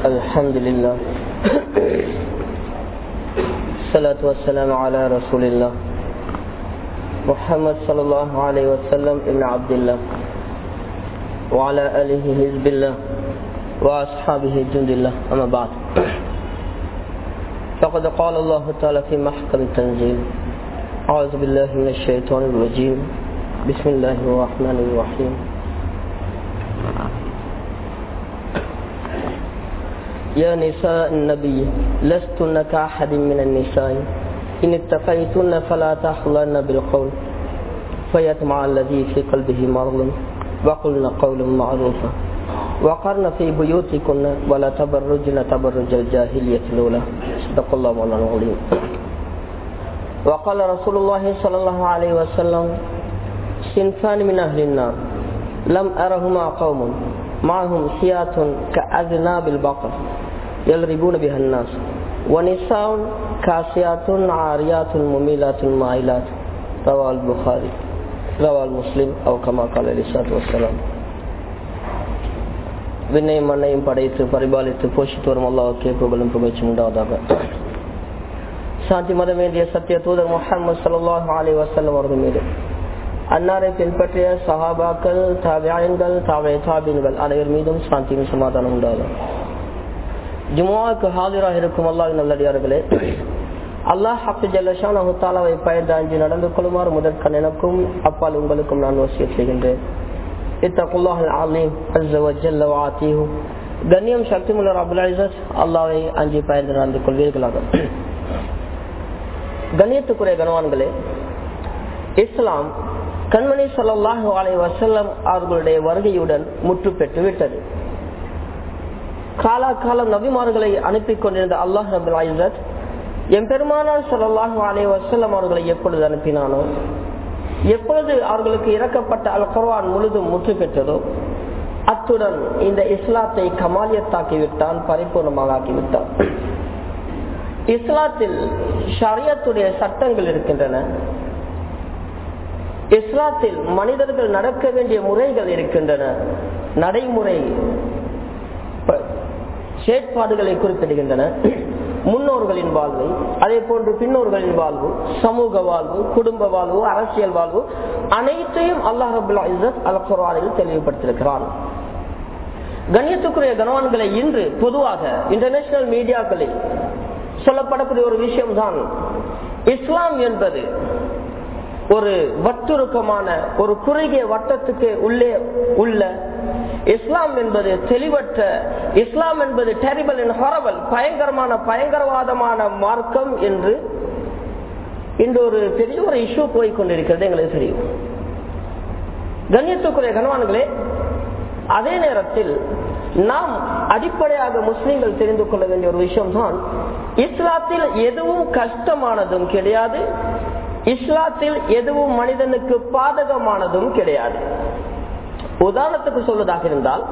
الحمد لله الصلاة والسلام على رسول الله محمد صلى الله عليه وسلم ابن عبد الله وعلى آله حزب الله وأصحابه جند الله أما بعد فقد قال الله تعالى في محكم التنزيل أعوذ بالله من الشيطان الرجيم بسم الله الرحمن الرحيم يا نساء النبي لستن كأحد من النساء إن اتقيتن فلا تحضن بالقول فيطمع الذي في قلبه مرض وقلن قولا معروفا وقرن في بيوتكن ولا تبرجن تبرج الجاهلية الأولى صدق الله مولانا العظيم وقال رسول الله صلى الله عليه وسلم صنفان من أهل النار لم أرهما قوم معهم سيات كأذناب البقر يلربون بها الناس ونساء كاسيات عاريات مميلات مائلات رواه البخاري رواه المسلم أو كما قال عليه الصلاة والسلام விண்ணையும் மண்ணையும் படைத்து பரிபாலித்து போஷித்து வரும் அல்லாவுக்கே புகழும் புகழ்ச்சி உண்டாவதாக சாந்தி மதம் வேண்டிய சத்திய தூதர் முகமது சல்லாஹ் அலி வசல்லம் அவர்கள் மீது அன்னாரை பின்பற்றிய சஹாபாக்கள் தாவியங்கள் தாவை தாபின்கள் அனைவர் மீதும் சாந்தியும் சமாதானம் உண்டாகும் ஜுமாவுக்கு ஹாஜராக இருக்கும் அல்லாஹ் நல்லடியார்களே அல்லாஹ் ஹாஃபி ஜல்லஷான் அஹுத்தாலாவை பயந்து அஞ்சு நடந்து கொள்ளுமாறு முதற்கண் எனக்கும் அப்பால் உங்களுக்கும் நான் வசிய செய்கின்றேன் கண்ணியம் சக்தி முல்லர் அபுல் அலிசத் அல்லாவை அஞ்சு பயந்து நடந்து கொள்வீர்களாக கண்ணியத்துக்குரிய கனவான்களே இஸ்லாம் கண்மணி சொல்லாஹு அலை வசல்லம் அவர்களுடைய வருகையுடன் முற்று பெற்று விட்டது காலாகாலம் நபிமார்களை அனுப்பி கொண்டிருந்த அல்லாஹ் ரபுல் ஐசத் எம்பெருமானார் சொல்லல்லாஹு அலை வசல்லம் அவர்களை எப்பொழுது அனுப்பினானோ எப்பொழுது அவர்களுக்கு இறக்கப்பட்ட அல் குர்வான் முழுதும் முற்று பெற்றதோ அத்துடன் இந்த இஸ்லாத்தை கமாலியத்தாக்கி விட்டான் பரிபூர்ணமாக ஆக்கிவிட்டான் இஸ்லாத்தில் ஷரியத்துடைய சட்டங்கள் இருக்கின்றன இஸ்லாத்தில் மனிதர்கள் நடக்க வேண்டிய முறைகள் இருக்கின்றன நடைமுறை செயற்பாடுகளை குறிப்பிடுகின்றன முன்னோர்களின் வாழ்வு அதே போன்று பின்னோர்களின் வாழ்வு சமூக வாழ்வு குடும்ப வாழ்வு அரசியல் வாழ்வு அனைத்தையும் அல்லாஹ் அல் குரானில் தெளிவுபடுத்தியிருக்கிறான் கண்ணியத்துக்குரிய கனவான்களை இன்று பொதுவாக இன்டர்நேஷனல் மீடியாக்களில் சொல்லப்படக்கூடிய ஒரு விஷயம் தான் இஸ்லாம் என்பது ஒரு வட்டுருக்கமான ஒரு குறுகிய வட்டத்துக்கு உள்ளே உள்ள இஸ்லாம் என்பது தெளிவற்ற இஸ்லாம் என்பது டெரிபல் அண்ட் ஹொரபல் பயங்கரமான பயங்கரவாதமான மார்க்கம் என்று இன்று ஒரு பெரிய ஒரு இஷ்யூ போய் கொண்டிருக்கிறது எங்களுக்கு தெரியும் கண்ணியத்துக்குரிய கணவான்களே அதே நேரத்தில் நாம் அடிப்படையாக முஸ்லீம்கள் தெரிந்து கொள்ள வேண்டிய ஒரு விஷயம் தான் இஸ்லாத்தில் எதுவும் கஷ்டமானதும் கிடையாது இஸ்லாத்தில் எதுவும் மனிதனுக்கு பாதகமானதும் கிடையாது உதாரணத்துக்கு சொல்வதாக இருந்தால்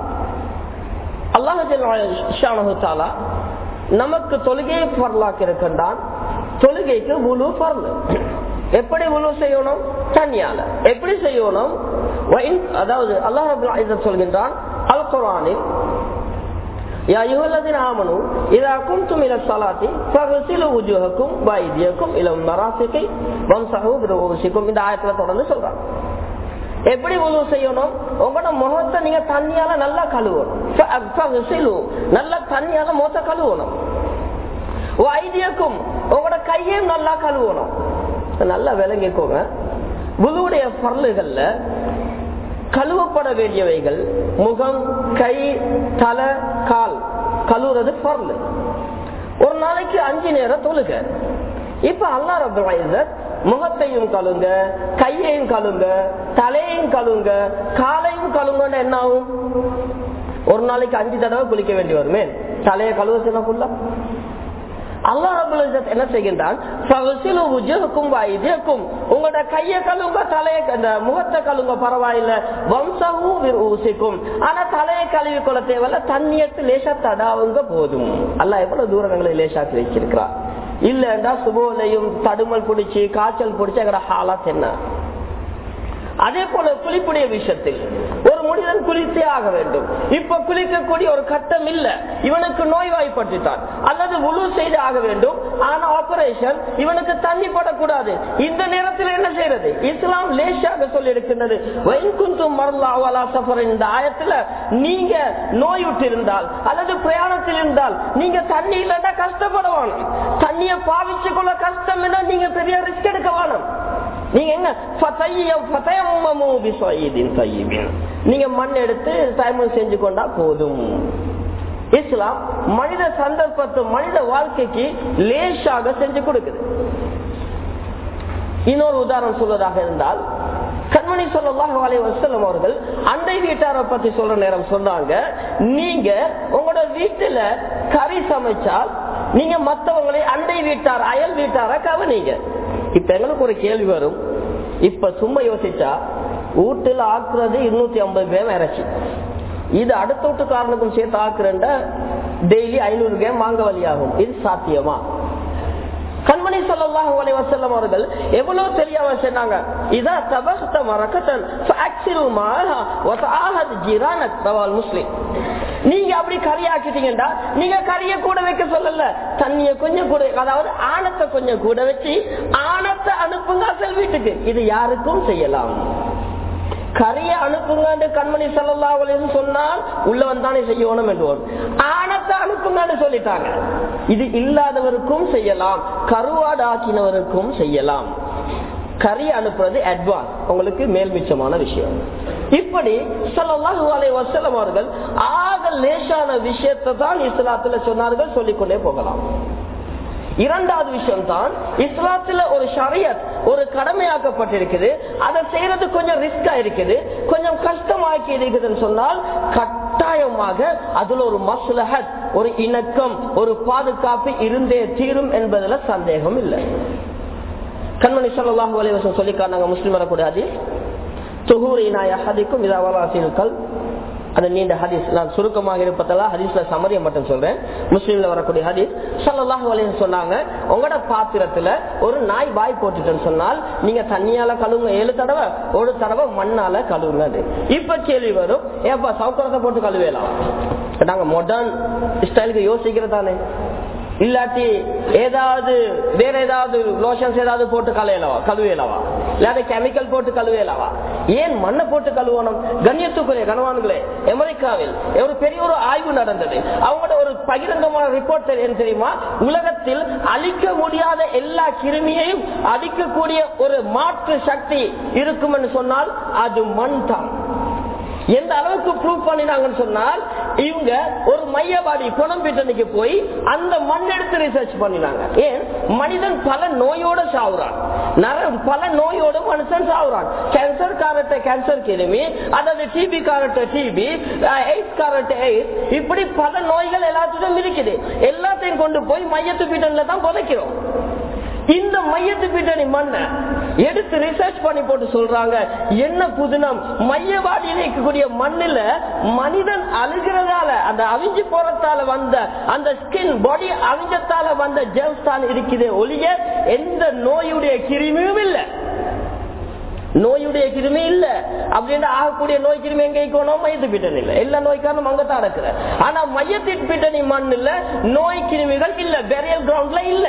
அல்லாஹாலா நமக்கு தொழுகையை பரலாக்க இருக்கின்றான் தொழுகைக்கு முழு பரல் எப்படி முழு செய்யணும் தனியால எப்படி செய்யணும் அதாவது அல்லாஹ் சொல்கின்றான் அல் குரானில் يا أيها الذين آمنوا إذا قمتم إلى الصلاة فاغسلوا وجوهكم وأيديكم إلى المرافق وامسحوا برؤوسكم இந்த ஆயத்துல தொடர்ந்து சொல்றாங்க எப்படி உதவு செய்யணும் உங்களோட முகத்தை நீங்க தண்ணியால நல்லா கழுவணும் நல்லா தண்ணியால முகத்தை கழுவணும் ஐதியக்கும் உங்களோட கையையும் நல்லா கழுவணும் நல்லா விளங்கிக்கோங்க குழுவுடைய பரலுகள்ல கழுவப்பட வேண்டியவைகள் முகம் கை தலை கால் கழுவுறது பரல் ஒரு நாளைக்கு அஞ்சு நேரம் தொழுக இப்ப அல்லா ரபுல் முகத்தையும் கழுங்க கையையும் கழுங்க தலையையும் கழுங்க காலையும் கழுங்கன்னு என்ன ஆகும் ஒரு நாளைக்கு அஞ்சு தடவை குளிக்க வேண்டி வருமே தலையை கழுவ சொன்னா ஃபுல்லா அல்லா ரபுல் என்ன செய்கின்றான் உங்களோட கைய கழுவுங்க தலையை இந்த முகத்தை கழுவுங்க பரவாயில்ல வம்சமும் ஊசிக்கும் ஆனா தலையை கழுவி கொள்ள தேவையில்ல தண்ணியத்து லேசா தடாவுங்க போதும் அல்ல எவ்வளவு தூரங்களை லேசாக்கி வச்சிருக்கிறா இல்லண்டா சுபோலையும் தடுமல் பிடிச்சி காய்ச்சல் பிடிச்சி எங்கட ஹாலாத் என்ன அதே போல குளிப்புடைய விஷயத்தில் ஒரு மனிதன் குளித்தே ஆக வேண்டும் இப்ப குளிக்கக்கூடிய ஒரு கட்டம் இல்ல இவனுக்கு நோய்வாய்ப்பட்டுட்டான் அல்லது முழு செய்து ஆக வேண்டும் ஆனா ஆபரேஷன் இவனுக்கு தண்ணி படக்கூடாது இந்த நேரத்தில் என்ன செய்யறது இஸ்லாம் லேசாக சொல்லி இருக்கின்றது வைகுந்தும் மரலாவலா சஃபர் இந்த ஆயத்துல நீங்க நோயுற்று இருந்தால் அல்லது பிரயாணத்தில் இருந்தால் நீங்க தண்ணி இல்லைன்னா கஷ்டப்படுவான் தண்ணியை பாவிச்சு கொள்ள கஷ்டம் என்ன நீங்க பெரிய ரிஸ்க் எடுக்க வேணும் நீங்க எங்க நீங்க மண் எடுத்து டைமம் செஞ்சு கொண்டா போதும் இஸ்லாம் மனித சந்தர்ப்பத்தை மனித வாழ்க்கைக்கு லேசாக செஞ்சு கொடுக்குது இன்னொரு உதாரணம் சொல்வதாக இருந்தால் கண்மணி சொல்லலாம் வசல்லம் அவர்கள் அண்டை வீட்டாரை பத்தி சொல்ற நேரம் சொன்னாங்க நீங்க உங்களோட வீட்டுல கறி சமைச்சால் நீங்க மத்தவங்களை அண்டை வீட்டார் அயல் வீட்டார கவனிங்க இப்ப எங்களுக்கு ஒரு கேள்வி வரும் இப்ப சும்மா யோசிச்சா வீட்டுல ஆக்குறது இருநூத்தி ஐம்பது பேர் இறச்சி இது அடுத்த வீட்டுக்காரனுக்கும் சேர்த்து ஆக்குறேன் டெய்லி ஐநூறு கேம் வாங்க வழியாகும் இது சாத்தியமா கண்மணி சொல்லாஹு அலை வசல்லம் அவர்கள் எவ்வளவு தெரியாம சொன்னாங்க இதா தபஸ்த மரக்கத்தன் முஸ்லிம் நீங்க அப்படி கறி ஆக்கிட்டீங்கன்னா நீங்க கறிய கூட வைக்க சொல்லல தண்ணிய கொஞ்சம் கூட அதாவது ஆணத்தை கொஞ்சம் கூட வச்சு ஆணத்தை அனுப்புங்க அசல் வீட்டுக்கு இது யாருக்கும் செய்யலாம் கரிய அனுப்புங்க கண்மணி செல்லலாம் சொன்னால் உள்ளவன் தானே செய்யணும் என்று ஆனத்தை அனுப்புங்கன்னு சொல்லிட்டாங்க இது இல்லாதவருக்கும் செய்யலாம் கருவாடு ஆக்கினவருக்கும் செய்யலாம் கறி அனுப்புறது அட்வான்ஸ் உங்களுக்கு மேல் மிச்சமான விஷயம் இப்படி சொல்லலாஹு அலை வசலம் அவர்கள் ஆக லேசான விஷயத்தை தான் இஸ்லாத்துல சொன்னார்கள் சொல்லிக்கொண்டே போகலாம் இரண்டாவது விஷயம் தான் இஸ்லாத்துல ஒரு ஷரியத் ஒரு கடமையாக்கப்பட்டிருக்குது அதை செய்யறது கொஞ்சம் ரிஸ்கா இருக்குது கொஞ்சம் கஷ்டமாக்கி இருக்குதுன்னு சொன்னால் கட்டாயமாக அதுல ஒரு மஸ்லஹத் ஒரு இணக்கம் ஒரு பாதுகாப்பு இருந்தே தீரும் என்பதுல சந்தேகம் இல்லை கண்மணி சொல்லாஹு அலைவசம் சொல்லி காரணங்க முஸ்லிம் வரக்கூடிய ஹதீஸ் துகூரினா யஹதிக்கும் இதாவலாசிகள் அது நீண்ட ஹதீஸ் நான் சுருக்கமாக இருப்பதால ஹதீஸ்ல சமரியம் மட்டும் சொல்றேன் முஸ்லீம்ல வரக்கூடிய ஹதீஸ் சல்லாஹ் வலையம் சொன்னாங்க உங்களோட பாத்திரத்துல ஒரு நாய் பாய் போட்டுட்டேன்னு சொன்னால் நீங்க தண்ணியால கழுவுங்க ஏழு தடவை ஒரு தடவை மண்ணால கழுவுங்க இப்ப கேள்வி வரும் ஏப்பா சவுக்கரத்தை போட்டு கழுவேலாம் நாங்க மாடர்ன் ஸ்டைலுக்கு யோசிக்கிறதானே இல்லாட்டி ஏதாவது வேற ஏதாவது லோஷன்ஸ் ஏதாவது போட்டு கழுவலவா கழுவேலவா இல்லாத கெமிக்கல் போட்டு கழுவேலவா ஏன் மண்ணை போட்டு கழுவணும் கண்ணியத்துக்குரிய கனவான்களே அமெரிக்காவில் ஒரு பெரிய ஒரு ஆய்வு நடந்தது அவங்களோட ஒரு பகிரங்கமான ரிப்போர்ட் என்ன தெரியுமா உலகத்தில் அழிக்க முடியாத எல்லா கிருமியையும் அழிக்கக்கூடிய ஒரு மாற்று சக்தி இருக்கும் என்று சொன்னால் அது மண் தான் எந்த அளவுக்கு ப்ரூவ் பண்ணினாங்கன்னு சொன்னால் இவங்க ஒரு மையவாடி குணம்பீட்டனுக்கு போய் அந்த மண் எடுத்து ரிசர்ச் பண்ணினாங்க ஏன் மனிதன் பல நோயோட சாவுறான் பல நோயோட மனுஷன் சாவுறான் கேன்சர் காரட்ட கேன்சர் கிருமி அதாவது டிபி காரட்ட டிபி எய்ட்ஸ் காரட்ட எய்ட்ஸ் இப்படி பல நோய்கள் எல்லாத்துக்கும் இருக்குது எல்லாத்தையும் கொண்டு போய் மையத்து பீட்டன்ல தான் புதைக்கிறோம் இந்த மையத்து பின்னணி மண்ண எடுத்து ரிசர்ச் பண்ணி போட்டு சொல்றாங்க என்ன புதினம் மையவாடியில் இருக்கக்கூடிய மண்ணில மனிதன் அழுகிறதால அந்த அவிஞ்சு போறதால வந்த அந்த ஸ்கின் பாடி அவிஞ்சத்தால வந்த ஜெர்ம்ஸ் தான் இருக்குதே ஒழிய எந்த நோயுடைய கிருமியும் இல்லை நோயுடைய கிருமி இல்ல அப்படின்னு ஆகக்கூடிய நோய் கிருமி எங்க இருக்கணும் மையத்து பிட்டணி இல்ல எல்லா நோய்க்காரனும் அங்கத்தான் இருக்கிற ஆனா மையத்தின் பிட்டணி மண் இல்ல நோய் கிருமிகள் இல்ல பெரியல் கிரவுண்ட்ல இல்ல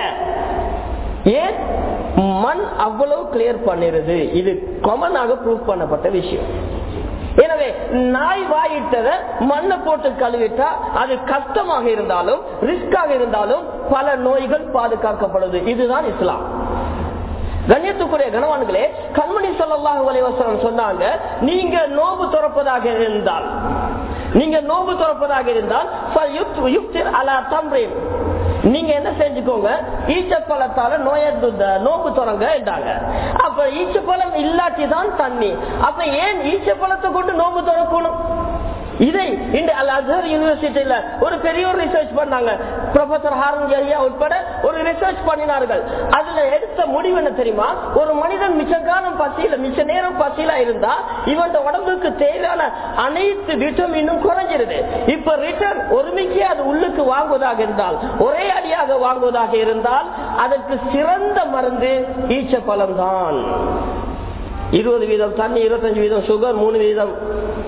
ஏன் மண் அவ்வளவு கிளியர் பண்ணிருது இது காமனாக ப்ரூவ் பண்ணப்பட்ட விஷயம் எனவே நாய் வாயிட்டத மண்ணை போட்டு கழுவிட்டா அது கஷ்டமாக இருந்தாலும் ரிஸ்காக இருந்தாலும் பல நோய்கள் பாதுகாக்கப்படுது இதுதான் இஸ்லாம் கண்ணியத்துக்குரிய கணவான்களே கண்மணி சொல்லலாக வலைவசனம் சொன்னாங்க நீங்க நோம்பு துறப்பதாக இருந்தால் நீங்க நோம்பு துறப்பதாக இருந்தால் அலா தம்ரேன் நீங்க என்ன செஞ்சுக்கோங்க ஈச்சப்பழத்தால நோய நோம்பு தொடங்க என்றாங்க அப்ப ஈச்சப்பழம் இல்லாட்டி தான் தண்ணி அப்ப ஏன் ஈச்சப்பழத்தை கொண்டு நோம்பு தொடக்கணும் இதை இந்த அல் அசர் யூனிவர்சிட்டியில ஒரு பெரிய ஒரு ரிசர்ச் பண்ணாங்க ப்ரொஃபசர் ஹாரன் ஐயா உட்பட ஒரு ரிசர்ச் பண்ணினார்கள் அதுல எடுத்த முடிவு என்ன தெரியுமா ஒரு மனிதன் மிச்ச காலம் பசியில மிச்ச நேரம் பசியில இருந்தா இவன் உடம்புக்கு தேவையான அனைத்து விட்டமினும் குறைஞ்சிருது இப்ப ரிட்டர்ன் ஒருமிக்கே அது உள்ளுக்கு வாங்குவதாக இருந்தால் ஒரே அடியாக வாங்குவதாக இருந்தால் அதற்கு சிறந்த மருந்து ஈச்ச பழம் தான் இருபது வீதம் தண்ணி இருபத்தஞ்சு வீதம் சுகர் மூணு வீதம்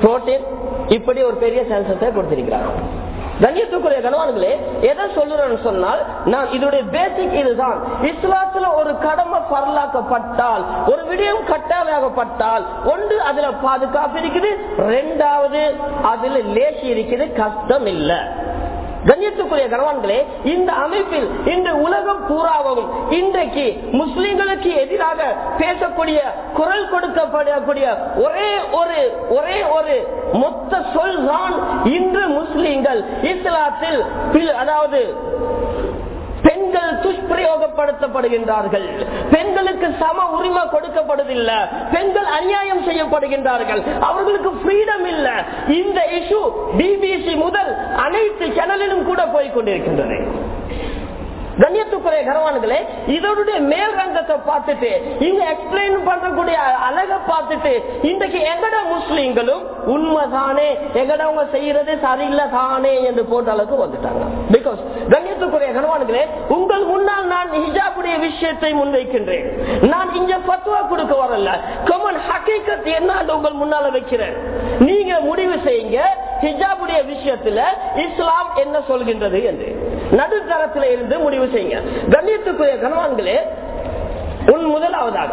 புரோட்டீன் இப்படி ஒரு பெரிய சென்சஸை கொடுத்திருக்கிறாங்க கண்ணியத்துக்குரிய கணவான்களே எதை சொல்லுறேன்னு சொன்னால் நான் இதோடைய பேசிக் இதுதான் இஸ்லாத்துல ஒரு கடமை பரலாக்கப்பட்டால் ஒரு விடயம் கட்டாயமாகப்பட்டால் ஒன்று அதுல பாதுகாப்பு இருக்குது ரெண்டாவது அதுல லேசி இருக்குது கஷ்டம் இல்லை கண்ணியத்துக்குரிய கணவான்களே இந்த அமைப்பில் இந்த உலகம் பூராவும் இன்றைக்கு முஸ்லிம்களுக்கு எதிராக பேசக்கூடிய குரல் கொடுக்கப்படக்கூடிய ஒரே ஒரு ஒரே ஒரு மொத்த சொல் தான் இன்று முஸ்லிம்கள் இஸ்லாத்தில் அதாவது பெண்கள் துஷ்பிரயோகப்படுத்தப்படுகின்றார்கள் பெண்களுக்கு சம உரிமை கொடுக்கப்படுவதில்லை பெண்கள் அநியாயம் செய்யப்படுகின்றார்கள் அவர்களுக்கு ஃப்ரீடம் இல்ல இந்த இஷ்யூ பிபிசி முதல் அனைத்து சேனலிலும் கூட போய் கொண்டிருக்கின்றது கண்ணியத்துக்குரிய கரவான்களே இதனுடைய மேல் ரங்கத்தை பார்த்துட்டு இங்க எக்ஸ்பிளைன் பண்றக்கூடிய அழக பார்த்துட்டு இன்றைக்கு எங்கட முஸ்லீம்களும் உண்மைதானே எங்கடவங்க செய்யறது சரியில்லை தானே என்று போட்ட அளவுக்கு வந்துட்டாங்க பிகாஸ் கண்ணியத்துக்குரிய கனவான்களே உங்கள் முன்னால் நான் ஹிஜாபுடைய விஷயத்தை முன்வைக்கின்றேன் நான் இங்க பத்துவா கொடுக்க வரல கமன் ஹக்கீக்கத் என்ன உங்கள் முன்னால வைக்கிறேன் நீங்க முடிவு செய்யுங்க ஹிஜாபுடைய விஷயத்துல இஸ்லாம் என்ன சொல்கின்றது என்று நடுத்தரத்தில் இருந்து முடிவு செய்யுங்க கண்ணியத்துக்குரிய கனவான்களே உன் முதலாவதாக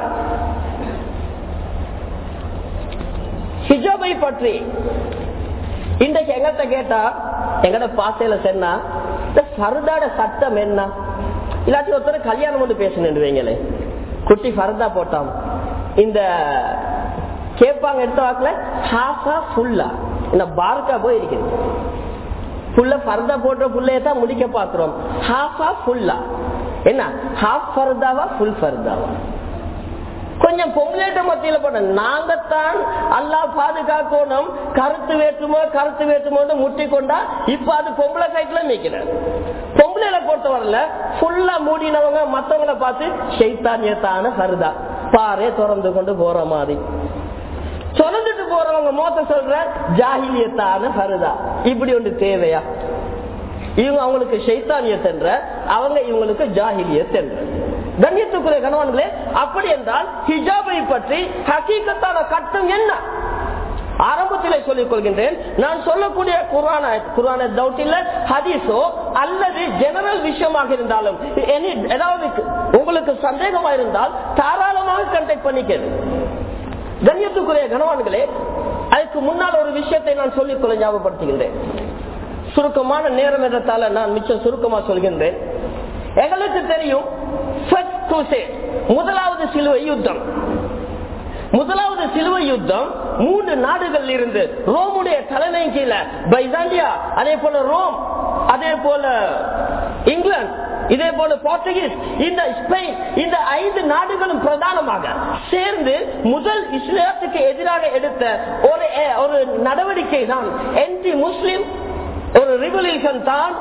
ஹிஜாபை பற்றி இன்றைக்கு எங்கத்த கேட்டா எங்கட பாசையில சென்னா இந்த ஃபர்தாட சட்டம் என்ன இல்லாட்டி ஒருத்தர் கல்யாணம் கொண்டு பேசணும் வைங்களே குட்டி ஃபர்தா போட்டான் இந்த கேட்பாங்க எடுத்த வாக்குல ஹாஃபா ஃபுல்லா இந்த பார்க்கா போய் இருக்குது புள்ள ஃபர்தா போட்ட புள்ளைய தான் முடிக்க பாக்குறோம் ஹாஃபா ஃபுல்லா என்ன ஹாஃப் ஃபர்தாவா ஃபுல் ஃபர்தாவா கொஞ்சம் பொங்கலேட்ட மத்தியில போன நாங்கத்தான் அல்லா பாதுகாக்கணும் கருத்து வேற்றுமோ கருத்து வேற்றுமோ முட்டி கொண்டா இப்ப அது பொம்பளை சைட்ல நிக்கிற பொம்பளையில பொறுத்தவரையில ஃபுல்லா மூடினவங்க மத்தவங்கள பார்த்து சைத்தானியத்தான கருதா பாரே திறந்து கொண்டு போற மாதிரி சொல்லிட்டு போறவங்க மோத்த சொல்ற ஜாகிலியத்தான கருதா இப்படி ஒன்று தேவையா இவங்க அவங்களுக்கு சைத்தானியத்தென்ற அவங்க இவங்களுக்கு ஜாகிலியத்தென்ற கண்ணியத்துக்குரிய கணவன்களே அப்படி என்றால் ஹிஜாபை பற்றி ஹக்கீக்கத்தான கட்டம் என்ன ஆரம்பத்திலே சொல்லிக் கொள்கின்றேன் நான் சொல்லக்கூடிய குரான குரான டவுட் இல்ல ஹதீஸோ அல்லது ஜெனரல் விஷயமாக இருந்தாலும் ஏதாவது உங்களுக்கு சந்தேகமா இருந்தால் தாராளமாக கண்டெக்ட் பண்ணிக்கிறது கண்ணியத்துக்குரிய கணவான்களே அதுக்கு முன்னால் ஒரு விஷயத்தை நான் சொல்லிக்கொள்ள ஞாபகப்படுத்துகின்றேன் சுருக்கமான நேரம் என்றதால நான் மிச்சம் சுருக்கமா சொல்கின்றேன் எங்களுக்கு தெரியும் முதலாவது சிலுவை யுத்தம் முதலாவது சிலுவை யுத்தம் மூன்று நாடுகள் இருந்து ரோமுடைய தலைமை கீழே பைசாண்டியா அதே போல ரோம் அதே போல இங்கிலாந்து இதே போல போர்ச்சுகீஸ் இந்த ஸ்பெயின் இந்த ஐந்து நாடுகளும் பிரதானமாக சேர்ந்து முதல் இஸ்லாத்துக்கு எதிராக எடுத்த ஒரு ஒரு நடவடிக்கை தான் என்டி முஸ்லிம் ஒரு ரிவல்யூஷன் தான்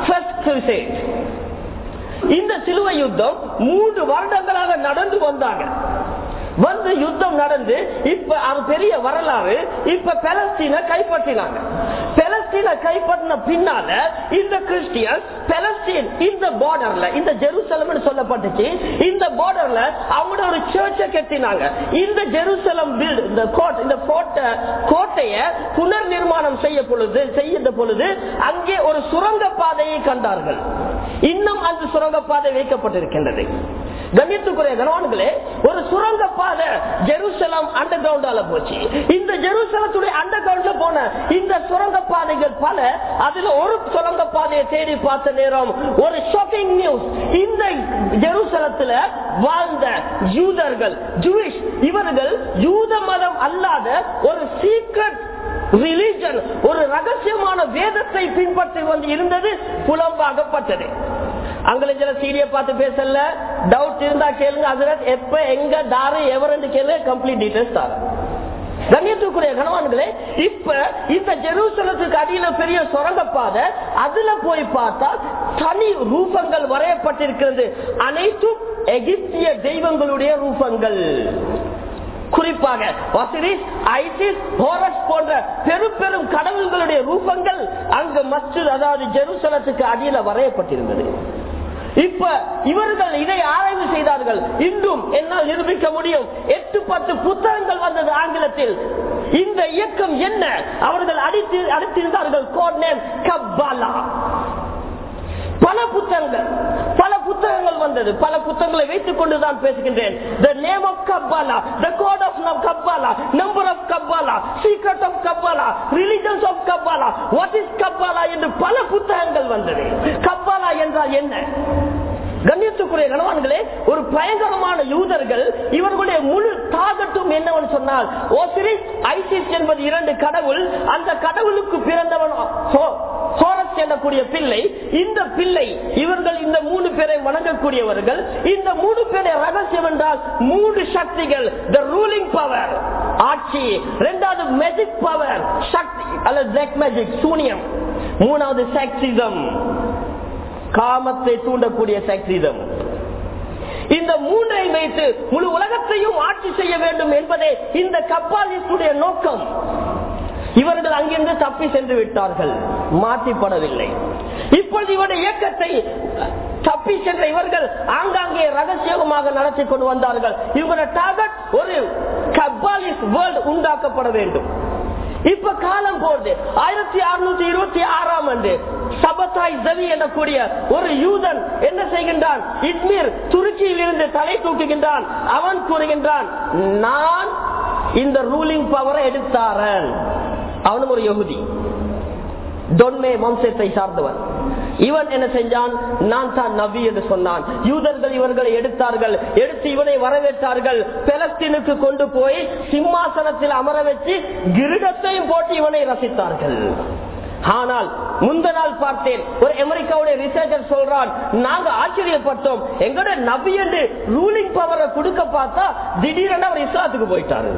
இந்த சிலுவை யுத்தம் மூன்று வருடங்களாக நடந்து வந்தாங்க வந்து யுத்தம் நடந்து இப்ப அது பெரிய வரலாறு இப்ப பெலஸ்தீன கைப்பற்றினாங்க பெலஸ்தீன கைப்பற்றின பின்னால இந்த கிறிஸ்டியன் பெலஸ்தீன் இந்த பார்டர்ல இந்த ஜெருசலம் சொல்லப்பட்டுச்சு இந்த பார்டர்ல அவங்களோட ஒரு சர்ச்சை கட்டினாங்க இந்த ஜெருசலம் பில்ட் இந்த கோட் இந்த கோட்டை கோட்டைய புனர் நிர்மாணம் செய்ய பொழுது செய்த பொழுது அங்கே ஒரு சுரங்க பாதையை கண்டார்கள் இன்னும் அந்த சுரங்க பாதை வைக்கப்பட்டிருக்கின்றது கண்ணியத்துக்குரிய கனவான்களே ஒரு சுரங்க பாதை ஜெருசலம் அண்டர் கிரவுண்டால போச்சு இந்த ஜெருசலத்துடைய அண்டர் கிரவுண்ட்ல போன இந்த சுரங்க பாதைகள் பல அதுல ஒரு சுரங்க பாதையை தேடி பார்த்த நேரம் ஒரு ஷாக்கிங் நியூஸ் இந்த ஜெருசலத்துல வாழ்ந்த யூதர்கள் ஜூயிஷ் இவர்கள் யூத மதம் அல்லாத ஒரு சீக்ரெட் ரிலிஜன் ஒரு ரகசியமான வேதத்தை பின்பற்றி வந்து இருந்தது புலம்பாகப்பட்டது அங்கில சீரிய பார்த்து பேசல டவுட் இருந்தா கேளுங்க அதுல எப்ப எங்க தாரு எவரண்டு கேளு கம்ப்ளீட் டீடைல்ஸ் தாரு கண்ணியத்துக்குரிய கணவான்களே இப்ப இந்த ஜெருசலத்துக்கு அடியில பெரிய சுரங்கப்பாதை அதுல போய் பார்த்தா தனி ரூபங்கள் வரையப்பட்டிருக்கிறது அனைத்தும் எகிப்திய தெய்வங்களுடைய ரூபங்கள் குறிப்பாக வசிரிஸ் ஐசிஸ் ஹோரஸ் போன்ற பெரும் பெரும் கடவுள்களுடைய ரூபங்கள் அங்கு மஸ்ஜித் அதாவது ஜெருசலத்துக்கு அடியில வரையப்பட்டிருந்தது இப்ப இவர்கள் இதை ஆராய்வு செய்தார்கள் இன்றும் என்னால் நிரூபிக்க முடியும் எட்டு பத்து புத்தகங்கள் வந்தது ஆங்கிலத்தில் இந்த இயக்கம் என்ன அவர்கள் அடித்து அடித்திருந்தார்கள் கோட் நேம் கப்பாலா பல புத்தகங்கள் பல புத்தகங்கள் வந்தது பல புத்தகங்களை வைத்துக் கொண்டுதான் பேசுகின்றேன் the name of Kabbalah the code of Kabbalah number of Kabbalah secret of Kabbalah religions of Kabbalah what is Kabbalah என்று பல புத்தகங்கள் வந்தது கப்பாலா என்றால் என்ன கண்ணியத்துக்குரிய கணவான்களே ஒரு பயங்கரமான யூதர்கள் இவர்களுடைய முழு தாகட்டும் என்னவென்று சொன்னால் ஓசிரிஸ் ஐசிஸ் என்பது இரண்டு கடவுள் அந்த கடவுளுக்கு பிறந்தவன் ஹோ- ஹோரஸ் எனக்கூடிய பிள்ளை இந்த பிள்ளை இவர்கள் இந்த மூணு பேரை வணங்கக்கூடியவர்கள் இந்த மூணு பேரை ரகசியம் என்றால் மூன்று சக்திகள் த ரூலிங் பவர் ஆட்சி இரண்டாவது மேஜிக் பவர் சக்தி அல்லது பிளாக் மேஜிக் சூனியம் மூணாவது செக்சிசம் காமத்தை தூண்டக்கூடிய சக்திதம் இந்த மூன்றை வைத்து முழு உலகத்தையும் ஆட்சி செய்ய வேண்டும் என்பதே இந்த கப்பாலிஸ்டுடைய நோக்கம் இவர்கள் அங்கிருந்து தப்பி சென்று விட்டார்கள் மாற்றிப்படவில்லை இப்பொழுது இவருடைய இயக்கத்தை தப்பி சென்ற இவர்கள் ஆங்காங்கே ரகசியமாக நடத்தி கொண்டு வந்தார்கள் இவருடைய டார்கெட் ஒரு கப்பாலிஸ் வேர்ல்ட் உண்டாக்கப்பட வேண்டும் இப்ப காலம் போகுது ஆயிரத்தி அறுநூத்தி இருபத்தி ஆறாம் ஆண்டு சபத்தாய் ஜவி எனக்கூடிய ஒரு யூதன் என்ன செய்கின்றான் இட்மீர் துருக்கியில் இருந்து தலை தூக்குகின்றான் அவன் கூறுகின்றான் நான் இந்த ரூலிங் பவரை எடுத்தாரன் அவனும் ஒரு யகுதி தொன்மே வம்சத்தை சார்ந்தவன் இவன் என்ன செஞ்சான் நான் தான் நபி என்று சொன்னான் யூதர்கள் இவர்களை எடுத்தார்கள் எடுத்து இவனை வரவேற்றார்கள் பெலஸ்தீனுக்கு கொண்டு போய் சிம்மாசனத்தில் அமர வச்சு கிருடத்தையும் போட்டு இவனை ரசித்தார்கள் ஆனால் முந்த நாள் பார்த்தேன் ஒரு அமெரிக்காவுடைய ரிசர்ச்சர் சொல்றான் நாங்க ஆச்சரியப்பட்டோம் எங்களுடைய நபி என்று ரூலிங் பவரை கொடுக்க பார்த்தா திடீரென அவர் இஸ்லாத்துக்கு போயிட்டாரு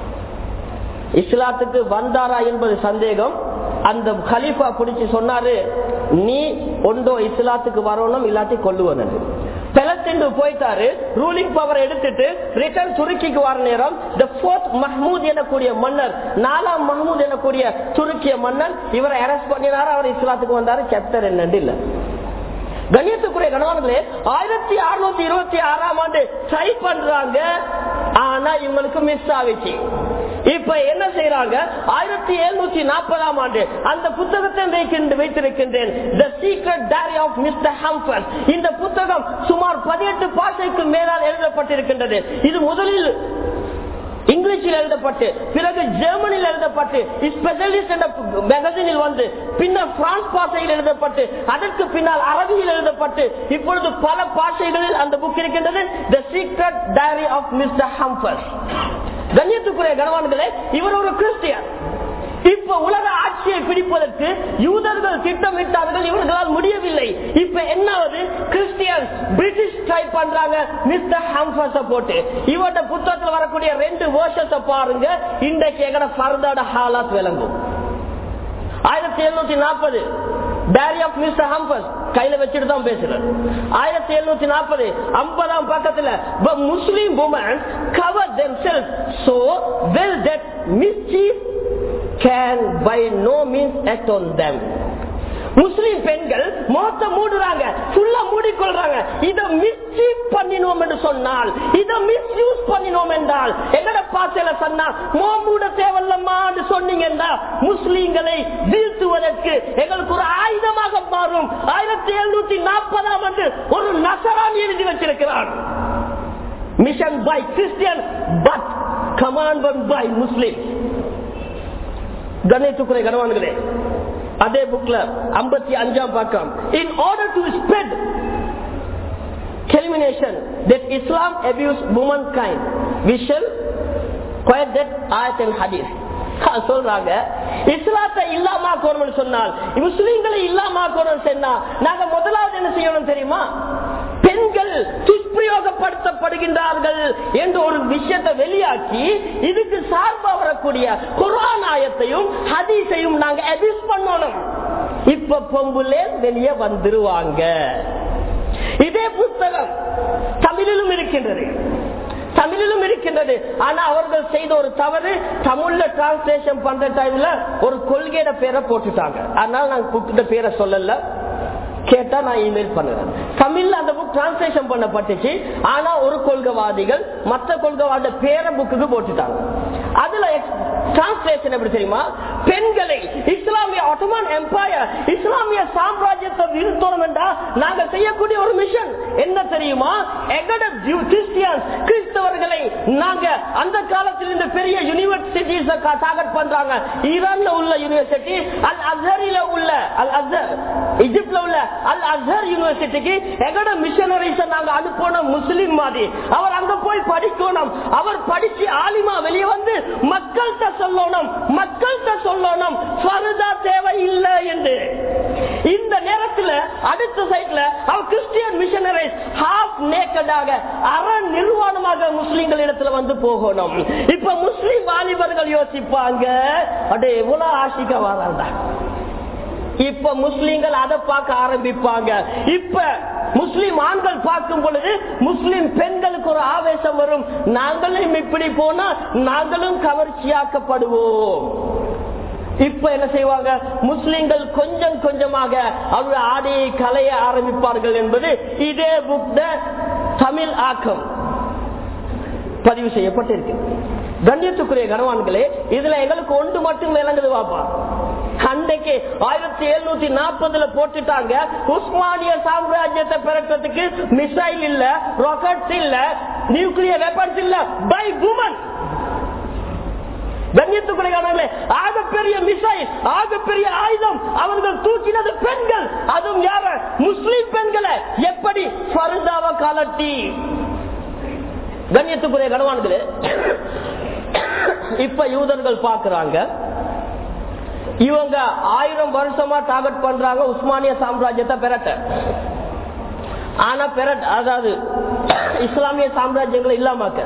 இஸ்லாத்துக்கு வந்தாரா என்பது சந்தேகம் அந்த கலீஃபா பிடிச்சு சொன்னாரு நீ ஒன்றோ இஸ்லாத்துக்கு வரணும் இல்லாட்டி கொள்ளுவன் பெலஸ்தீன் போயிட்டாரு ரூலிங் பவர் எடுத்துட்டு ரிட்டர்ன் துருக்கிக்கு வர நேரம் த போர்த் மஹமூத் எனக்கூடிய மன்னர் நாலாம் மஹமூத் எனக்கூடிய துருக்கிய மன்னன் இவரை அரெஸ்ட் பண்ணினாரு அவர் இஸ்லாத்துக்கு வந்தாரு செத்தர் என்னண்டு இல்ல கண்ணியத்துக்குரிய கணவன்களே ஆயிரத்தி அறுநூத்தி இருபத்தி ஆறாம் ஆண்டு ட்ரை பண்றாங்க ஆனா இவங்களுக்கு மிஸ் ஆகிச்சு இப்ப என்ன செய்யறாங்க ஆயிரத்தி எழுநூத்தி நாற்பதாம் ஆண்டு அந்த புத்தகத்தை வைக்கின்ற- வைத்திருக்கின்றேன் The Secret Diary of Mr. Humphreys. இந்த புத்தகம் சுமார் பதினெட்டு பாஷைக்கு மேலால் எழுதப்பட்டிருக்கின்றது இது முதலில் இங்கிலீஷில் எழுதப்பட்டு பிறகு ஜெர்மனியில் எழுதப்பட்டு ஸ்பெஷலிஸ்ட் என்ற மேகசினில் வந்து பின்னர் பிரான்ஸ் பாஷையில் எழுதப்பட்டு அதற்கு பின்னால் அரபியில் எழுதப்பட்டு இப்பொழுது பல பாஷைகளில் அந்த புக் இருக்கின்றது the secret diary of mister Humphers கண்ணியத்துக்குரிய கணவான்களே இவர் ஒரு கிறிஸ்டியன் இப்ப உலக ஆட்சியை பிடிப்பதற்கு யூதர்கள் திட்டமிட்டார்கள் இவர்களால் முடியவில்லை இப்ப என்னாவது கிறிஸ்டியன் பிரிட்டிஷ் ட்ரை பண்றாங்க மிஸ்டர் ஹாம்ஃபர்ஸ போட்டு இவரோட புத்தகத்தில் வரக்கூடிய ரெண்டு வேர்ஷத்தை பாருங்க இன்றைக்கு எங்கட ஃபர்தோட ஹாலாத் விளங்கும் ஆயிரத்தி எழுநூத்தி நாற்பது டைரி ஆஃப் மிஸ்டர் ஹம்பஸ் கையில வச்சுட்டு தான் பேசுறேன் ஆயிரத்தி எழுநூத்தி நாற்பது ஐம்பதாம் பக்கத்துல Muslim women cover themselves so well that mischief can by no means act on them முஸ்லிம் பெண்கள் முகத்தை மூடுறாங்க ஃபுல்லா மூடிக்கொள்றாங்க இத மிஸ்யூஸ் பண்ணினோம் என்று சொன்னால் இத மிஸ்யூஸ் பண்ணினோம் என்றால் எங்கட பாசையில சொன்னா மோ மூட தேவல்லம்மான்னு சொன்னீங்கன்னா முஸ்லீம்களை வீழ்த்துவதற்கு எங்களுக்கு ஒரு ஆயுதமாக மாறும் ஆயிரத்தி எழுநூத்தி நாற்பதாம் ஆண்டு ஒரு நசரான் எழுதி வச்சிருக்கிறான் mission by Christian but command by Muslim கணேசுக்குறை கனவான்களே அதே புக்ல ஐம்பத்தி அஞ்சாம் பக்கம் in order to spread culmination that Islam abuse womankind. We shall quiet that ayat and hadith. சொல்றாங்க இஸ்லாத்தை இல்லாமக்கணும் சொன்னால் முஸ்லீம்களை இல்லாமக்கணும் சொன்னா நாங்க முதலாவது என்ன செய்யணும் தெரியுமா பெண்கள் துஷ்பிரயோகப்படுத்தப்படுகின்றார்கள் என்ற ஒரு விஷயத்தை வெளியாக்கி இதுக்கு சார்பா வரக்கூடிய குரான் ஆயத்தையும் ஹதீஸையும் நாங்க அபியூஸ் பண்ணணும் இப்ப பொம்புலே வெளியே வந்துருவாங்க இதே புத்தகம் தமிழிலும் இருக்கின்றது தமிழிலும் இருக்கின்றது ஆனா அவர்கள் செய்த ஒரு தவறு தமிழ்ல டிரான்ஸ்லேஷன் பண்ற டைம்ல ஒரு கொள்கையோட பேரை போட்டுட்டாங்க அதனால நாங்க புக்கிட்ட பேரை சொல்லல கேட்டா நான் இமெயில் பண்ணுறேன் தமிழ்ல அந்த புக் டிரான்ஸ்லேஷன் பண்ணப்பட்டுச்சு ஆனா ஒரு கொள்கைவாதிகள் மற்ற கொள்கைவாத பேர புக்குக்கு போட்டுட்டாங்க அதுல டிரான்ஸ்லேஷன் எப்படி தெரியுமா பெண்களை இஸ்லாமிய ஆட்டோமான் எம்பையர் இஸ்லாமிய சாம்ராஜ்யத்தை விருத்தோம் என்றா நாங்க செய்யக்கூடிய ஒரு மிஷன் என்ன தெரியுமா எங்கட கிறிஸ்டியன்ஸ் கிறிஸ்தவர்களை நாங்க அந்த காலத்தில் இந்த பெரிய யூனிவர்சிட்டிஸ் டார்கெட் பண்றாங்க ஈரான்ல உள்ள யூனிவர்சிட்டி அல் அசரில உள்ள அல் அசர் இஜிப்ட்ல உள்ள அல் அசர் யூனிவர்சிட்டிக்கு எங்கட மிஷனரிஸ் நாங்க அனுப்பணும் முஸ்லிம் மாதிரி அவர் அங்க போய் படிக்கணும் அவர் படிச்சு ஆலிமா வெளியே வந்து மக்கள்கிட்ட சொல்லணும் மக்கள்கிட்ட சொல்லணும் ஃபர்தா தேவை இல்லை என்று இந்த நேரத்தில் அடுத்த சைட்ல அவர் கிறிஸ்டியன் மிஷனரிஸ் ஹாஃப் நேக்கடாக அற நிர்வாணமாக முஸ்லிம்கள் இடத்துல வந்து போகணும் இப்ப முஸ்லிம் வாலிபர்கள் யோசிப்பாங்க அடே எவ்வளவு ஆசிக்க வராண்டா இப்ப முஸ்லிம்கள் அதை பார்க்க ஆரம்பிப்பாங்க இப்ப முஸ்லிம் ஆண்கள் பார்க்கும் பொழுது முஸ்லிம் பெண்களுக்கு ஒரு ஆவேசம் வரும் நாங்களும் இப்படி போனா நாங்களும் கவர்ச்சியாக்கப்படுவோம் இப்ப என்ன செய்வாங்க முஸ்லிம்கள் கொஞ்சம் கொஞ்சமாக அவருடைய ஆடையை கலைய ஆரம்பிப்பார்கள் என்பது இதே புக் தமிழ் ஆக்கம் பதிவு செய்யப்பட்டிருக்கு கண்ணியத்துக்குரிய கனவான்களே இதுல எங்களுக்கு ஒன்று மட்டும் விளங்குது வாப்பா அன்றைக்கு ஆயிரத்தி எழுநூத்தி நாற்பதுல போட்டுட்டாங்க உஸ்மானிய சாம்ராஜ்யத்தை பிறக்கிறதுக்கு மிசைல் இல்ல ராக்கெட்ஸ் இல்ல நியூக்ளியர் வெப்பன்ஸ் இல்ல பை உமன் கண்ணியத்துக்குரிய ஆகப்பெரிய மிசைல் ஆகப்பெரிய ஆயுதம் அவர்கள் தூக்கினது பெண்கள் அதுவும் யார முஸ்லிம் பெண்களை எப்படி பருதாவ கலட்டி கண்ணியத்துக்குரிய கனவான்களே இப்ப யூதர்கள் பாக்குறாங்க இவங்க ஆயிரம் வருஷமா டார்கெட் பண்றாங்க உஸ்மானிய சாம்ராஜ்யத்தை பெறட்ட ஆனா பெறட் அதாவது இஸ்லாமிய சாம்ராஜ்யங்களை இல்லாமக்க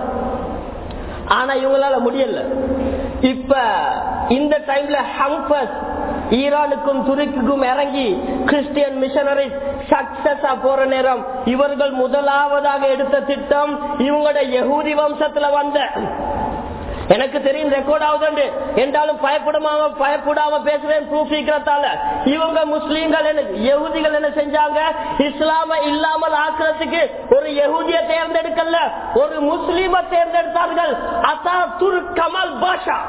ஆனா இவங்களால முடியல இப்ப இந்த டைம்ல ஹம்பஸ் ஈரானுக்கும் துருக்கிக்கும் இறங்கி கிறிஸ்டியன் மிஷனரி சக்சஸா போற நேரம் இவர்கள் முதலாவதாக எடுத்த திட்டம் இவங்களோட யகூதி வம்சத்துல வந்த எனக்கு தெரியும் ரெக்கார்ட் ஆகுது என்றாலும் பயப்படாம பயப்படாம பேசுறேன் ப்ரூஃப் இருக்கிறதால இவங்க முஸ்லீம்கள் என்ன யகுதிகள் என்ன செஞ்சாங்க இஸ்லாம இல்லாமல் ஆக்குறதுக்கு ஒரு யகுதிய தேர்ந்தெடுக்கல ஒரு முஸ்லீம தேர்ந்தெடுத்தார்கள் அசா துர் கமல் பாஷா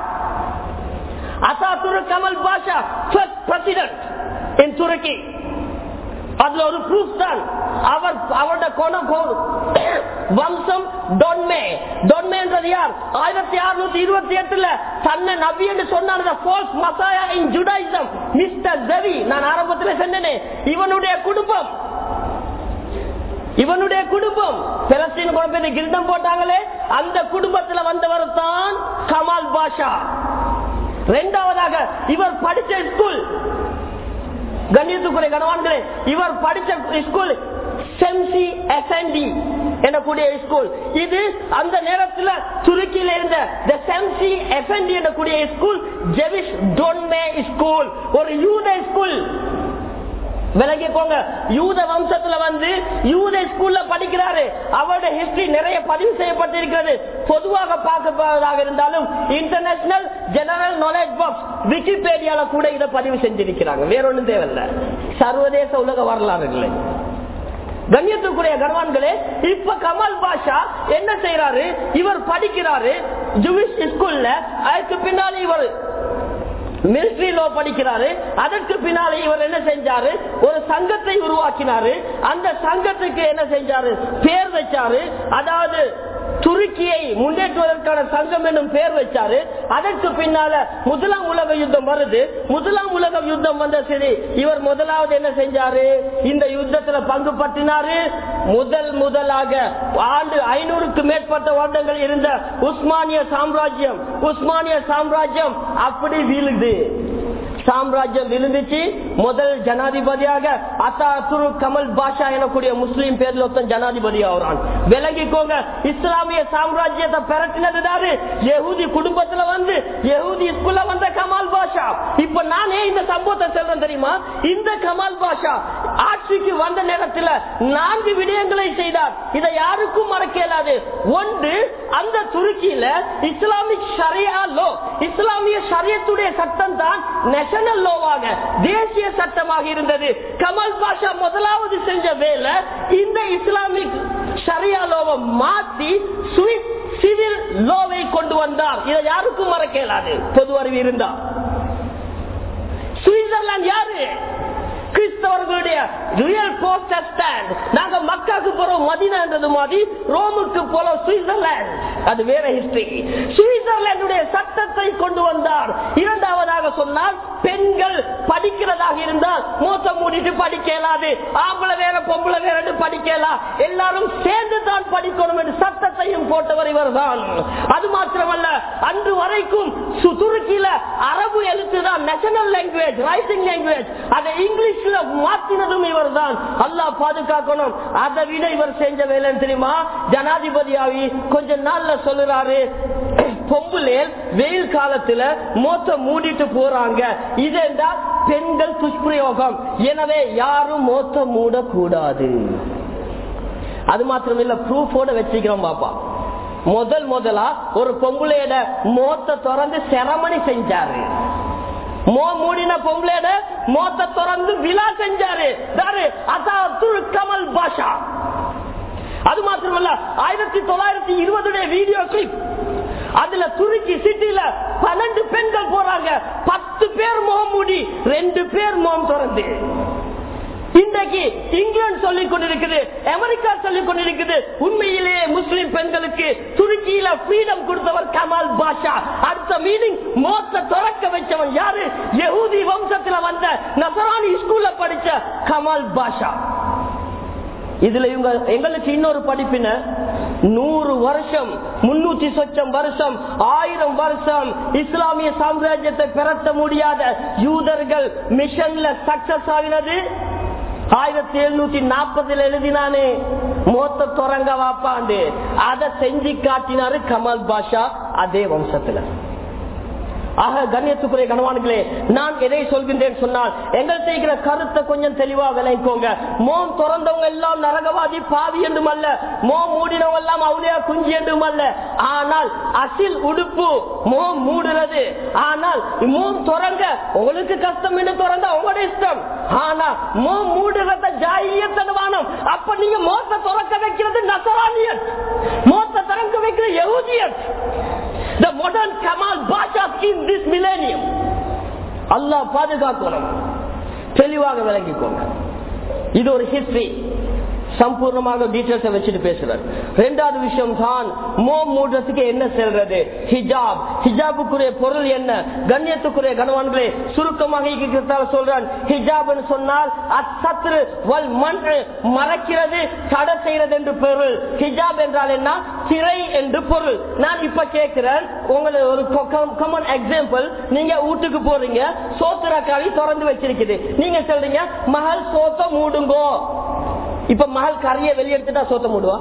அசா துர் கமல் பாஷா பிரசிடென்ட் இன் துருக்கி அதுல ஒரு ப்ரூஃப் தான் அவர் அவருடைய குணம் வம்சம் டொன்மே டொன்மேன்றது யார் ஆயிரத்தி அறுநூத்தி இருபத்தி எட்டுல தன்னை நபி என்று சொன்ன false messiah in Judaism mister Zevi நான் ஆரம்பத்தில் சொன்னேனே இவனுடைய குடும்பம் இவனுடைய குடும்பம் பெலஸ்தீன் குழப்பத்தை கிரீடம் போட்டாங்களே அந்த குடும்பத்தில் வந்தவர் தான் கமால் பாஷா இரண்டாவதாக இவர் படிச்ச ஸ்கூல் கண்ணியத்துக்குரிய கனவான்களே இவர் படிச்ச ஸ்கூல் செம்சி எஸ்என்டி எனக்கூடிய ஸ்கூல் இது அந்த நேரத்தில் துருக்கியில் இருந்த செம்சி எஸ்என்டி எனக்கூடிய ஸ்கூல் ஜெவிஷ் டொன்மே ஸ்கூல் ஒரு யூத ஸ்கூல் விலகிக்கோங்க யூத வம்சத்துல வந்து யூத ஸ்கூல்ல படிக்கிறாரு அவருடைய ஹிஸ்டரி நிறைய பதிவு செய்யப்பட்டிருக்கிறது பொதுவாக பார்க்கப்படுவதாக இருந்தாலும் இன்டர்நேஷனல் ஜெனரல் நாலேஜ் பாக்ஸ் விக்கிபீடியால கூட இதை பதிவு செஞ்சிருக்கிறாங்க வேற ஒண்ணும் தேவையில்லை சர்வதேச உலக வரலாறு இல்லை கண்ணியத்துக்குரிய கர்வான்களே இப்ப கமல் பாஷா என்ன செய்யறாரு இவர் படிக்கிறாரு ஜூவிஷ் ஸ்கூல்ல அதுக்கு பின்னாலே இவர் மிலிட்ரி லோ படிக்கிறாரு அதற்கு பின்னாலே இவர் என்ன செஞ்சாரு ஒரு சங்கத்தை உருவாக்கினாரு அந்த சங்கத்துக்கு என்ன செஞ்சாரு பேர் வச்சாரு அதாவது துருக்கியை முன்னேற்றுவதற்கான சங்கம் என்னும் பேர் வச்சாரு அதற்கு பின்னால முதலாம் உலக யுத்தம் வருது முதலாம் உலக யுத்தம் வந்த சரி இவர் முதலாவது என்ன செஞ்சாரு இந்த யுத்தத்துல பங்கு பற்றினாரு முதல் முதலாக ஆண்டு ஐநூறுக்கு மேற்பட்ட வருடங்கள் இருந்த உஸ்மானிய சாம்ராஜ்யம் உஸ்மானிய சாம்ராஜ்யம் அப்படி வீழுது சாம்ராஜ்யம் விழுந்துச்சு முதல் ஜனாதிபதியாக அத்தா துரு கமல் பாஷா எனக்கூடிய முஸ்லீம் பேர்ல ஒருத்தன் ஜனாதிபதி ஆகிறான் விலகிக்கோங்க இஸ்லாமிய சாம்ராஜ்யத்தை பெரட்டினதுதாரு யகுதி குடும்பத்துல வந்து யகுதி ஸ்கூல்ல வந்த கமால் பாஷா இப்ப நானே இந்த சம்பவத்தை சொல்றேன் தெரியுமா இந்த கமால் பாஷா ஆட்சிக்கு வந்த நேரத்தில் நான்கு விடயங்களை செய்தார் இதை யாருக்கும் மறக்க இயலாது ஒன்று அந்த துருக்கியில இஸ்லாமிக் ஷரியா லோ இஸ்லாமிய ஷரியத்துடைய சட்டம் தான் நேஷனல் லோவாக தேசிய சட்டமாக இருந்தது கமல் பாஷா முதலாவது செஞ்ச வேலை இந்த இஸ்லாமிக் ஷரியா லோவை மாத்தி சுவிஸ் சிவில் லோவை கொண்டு வந்தார் இதை யாருக்கும் மறக்க இயலாது பொது அறிவு இருந்தா சுவிட்சர்லாந்து யாரு கிறிஸ்தவர்களுடைய ரியல் போஸ்டர் ஸ்டாண்ட் நாங்க மக்காக்கு போறோம் மதினான்றது மாதிரி ரோமுக்கு போறோம் சுவிட்சர்லாந்து அது வேற ஹிஸ்டரி சுவிட்சர்லாந்துடைய சட்டத்தை கொண்டு வந்தார் இரண்டாவதாக சொன்னால் பெண்கள் படிக்கிறதாக இருந்தால் மூத்த மூடிட்டு படிக்க இயலாது ஆம்பளை வேற பொம்பளை வேற படிக்கலாம் எல்லாரும் சேர்ந்து தான் படிக்கணும் என்று சட்டத்தையும் போட்டவர் இவர் தான் அது மாத்திரமல்ல அன்று வரைக்கும் சு- துருக்கியில அரபு எழுத்து தான் நேஷனல் லாங்குவேஜ் ரைட்டிங் லாங்குவேஜ் அதை இங்கிலீஷ்ல மாத்தினதும் இவர் தான் அல்லாஹ் பாதுகாக்கணும் அதை விட இவர் செஞ்ச வேலைன்னு தெரியுமா ஜனாதிபதியாவி கொஞ்ச நாள்ல சொல்லுறாரு பொம்புலேல் வெயில் காலத்துல மோத்த மூடிட்டு போறாங்க இதெண்டா பெண்கள் துஷ்பிரயோகம் எனவே யாரும் மோத்த மூடக்கூடாது அது மாத்திரம் இல்ல ப்ரூஃபோட வச்சுக்கிறோம் பாப்பா முதல் முதலா ஒரு பொம்பளையோட மோத்த திறந்து செரமணி செஞ்சாரு மோ மூடின பொம்பளையோட மோத்த திறந்து விழா செஞ்சாரு யாரு அசாத்துல் கமல் பாஷா அது மாத்திரமல்ல ஆயிரத்தி தொள்ளாயிரத்தி இருபதுடைய வீடியோ கிளிப் அதுல துருக்கி சிட்டில பன்னெண்டு பெண்கள் போறாங்க பத்து பேர் முகம் மூடி ரெண்டு பேர் முகம் திறந்து இன்றைக்கு இங்கிலாந்து சொல்லிக் கொண்டிருக்குது அமெரிக்கா சொல்லிக் கொண்டிருக்குது உண்மையிலேயே முஸ்லிம் பெண்களுக்கு துருக்கியில ஃப்ரீடம் கொடுத்தவர் கமால் பாஷா அடுத்த மீனிங் மோத்த துறக்க வச்சவன் யாரு யகூதி வம்சத்துல வந்த நசரானி ஸ்கூல்ல படிச்ச கமால் பாஷா இதுல இவங்க எங்களுக்கு இன்னொரு படிப்பின நூறு வருஷம் முன்னூத்தி சொச்சம் வருஷம் ஆயிரம் வருஷம் இஸ்லாமிய சாம்ராஜ்யத்தை பெறத்த முடியாத யூதர்கள் மிஷன்ல சக்சஸ் ஆகினது ஆயிரத்தி எழுநூத்தி நாற்பதுல எழுதினானே மோத்த தொடங்க வாப்பாண்டு அதை செஞ்சு காட்டினாரு கமல் பாஷா அதே வம்சத்துல ஆக கண்ணியத்துக்குரிய கணவான்களே நான் எதை சொல்கின்றேன் சொன்னால் எங்கள் செய்கிற கருத்தை கொஞ்சம் தெளிவா விளைக்கோங்க மோம் திறந்தவங்க எல்லாம் நரகவாதி பாவி என்றும் அல்ல மோம் மூடினவங்க எல்லாம் அவளியா குஞ்சு என்றும் அல்ல ஆனால் அசில் உடுப்பு மோம் மூடுறது ஆனால் மோம் திறங்க உங்களுக்கு கஷ்டம் என்று திறந்தா உங்களோட இஷ்டம் ஆனா மோம் மூடுறத ஜாயியத்தனவானம் அப்ப நீங்க மோத்த திறக்க வைக்கிறது நசரானியன் மோத்த திறக்க வைக்கிற யகுதியன் The modern Kamal Basha in this millennium. அல்லாஹ் பாதுகாக்கணும் தெளிவாக விளங்கிக்கோங்க இது ஒரு ஹிஸ்டரி சம்பூர்ணமாக டீட்டெயில்ஸ் வச்சுட்டு பேசுறாரு ரெண்டாவது விஷயம் தான் மோ மூடுறதுக்கு என்ன செல்றது ஹிஜாப் ஹிஜாபுக்குரிய பொருள் என்ன கண்ணியத்துக்குரிய கணவான்களே சுருக்கமாக இருக்கிறதால சொல்றான் ஹிஜாப் சொன்னால் அச்சத்ரு வல் மண் மறைக்கிறது தடை செய்யறது என்று பொருள் ஹிஜாப் என்றால் என்ன திரை என்று பொருள் நான் இப்ப கேட்கிறேன் உங்களுக்கு ஒரு காமன் எக்ஸாம்பிள் நீங்க வீட்டுக்கு போறீங்க சோத்துரக்காரி திறந்து வச்சிருக்குது நீங்க சொல்றீங்க மகள் சோத்த மூடுங்கோ இப்ப மகள் கறிய வெளியெடுத்துட்டா சோத்த மூடுவா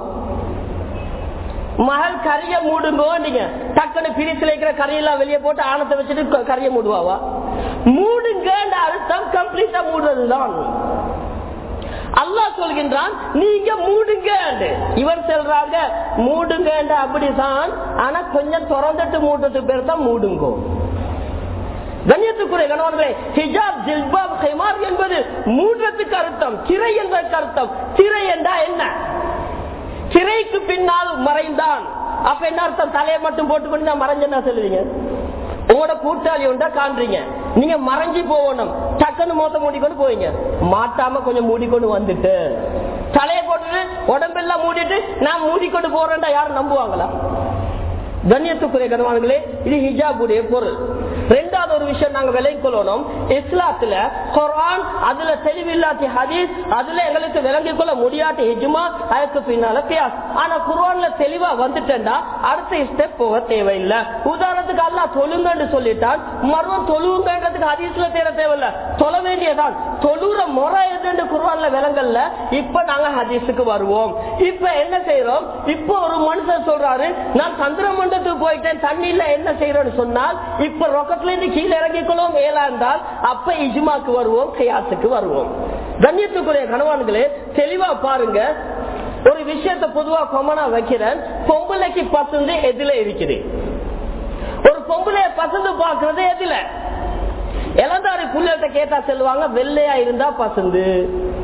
மகள் கறிய மூடுங்கோ நீங்க டக்குனு பிரித்துல இருக்கிற கறியெல்லாம் வெளியே போட்டு ஆணத்தை வச்சுட்டு கறிய மூடுவாவா மூடுங்க அர்த்தம் கம்ப்ளீட்டா மூடுறதுதான் அல்லாஹ் சொல்கின்றான் நீங்க மூடுங்க இவர் சொல்றாங்க மூடுங்க அப்படிதான் ஆனா கொஞ்சம் திறந்துட்டு மூடுறதுக்கு பேர் தான் மூடுங்கோ கண்ணியத்துக்குரிய கணவர்களே ஹிஜாப் ஜில்பாப் ஹைமார் என்பது மூன்றத்துக்கு அர்த்தம் திரை என்பதற்கு அர்த்தம் திரை என்றா என்ன திரைக்கு பின்னால் மறைந்தான் அப்ப என்ன அர்த்தம் தலையை மட்டும் போட்டுக்கொண்டு நான் மறைஞ்சா சொல்லுவீங்க உங்களோட கூட்டாளி உண்டா காண்றீங்க நீங்க மறைஞ்சு போகணும் டக்குன்னு மோத்த மூடிக்கொண்டு போவீங்க மாட்டாம கொஞ்சம் மூடிக்கொண்டு வந்துட்டு தலையை போட்டுட்டு உடம்பெல்லாம் மூடிட்டு நான் மூடிக்கொண்டு போறேன்டா யாரும் நம்புவாங்களா கண்ணியத்துக்குரிய கனவான்களே இது ஹிஜாபுடைய பொருள் ரெண்டாவது ஒரு விஷயம் நாங்க விலை கொள்ளணும் இஸ்லாத்துல குரான் அதுல தெளிவில்லாட்டி ஹதீஸ் அதுல எங்களுக்கு விளங்கிக் கொள்ள முடியாட்டி ஹிஜ்மா அதுக்கு பின்னால பியாஸ் ஆனா குரான்ல தெளிவா வந்துட்டேன்டா அடுத்த ஸ்டெப் போக தேவையில்லை உதாரணத்துக்கு அல்லா தொழுங்கன்னு சொல்லிட்டான் மறுபடியும் தொழுவுங்கன்றதுக்கு ஹதீஸ்ல தேட தேவையில்ல தொழ வேண்டியதான் தொழுற முறை எதுன்னு குரான்ல விலங்கல்ல இப்ப நாங்க ஹதீஸுக்கு வருவோம் இப்ப என்ன செய்யறோம் இப்ப ஒரு மனுஷன் சொல்றாரு நான் சந்திரமண்டலத்துக்கு போயிட்டேன் தண்ணியில என்ன செய்யறோம்னு சொன்னால் இப்ப ரொக்கத்துல இருந்து கீழே இறங்கிக்கொள்வோம் மேலா இருந்தால் அப்ப இஜ்மாக்கு வருவோம் கையாசுக்கு வருவோம் கண்ணியத்துக்குரிய கணவான்களே தெளிவா பாருங்க ஒரு விஷயத்த பொதுவா கொமனா வைக்கிறேன் பொம்பளைக்கு பசந்து எதுல இருக்குது ஒரு பொம்பளைய பசந்து பாக்குறது எதுல இளந்தாரி புள்ளிட்ட கேட்டா சொல்லுவாங்க வெள்ளையா இருந்தா பசந்து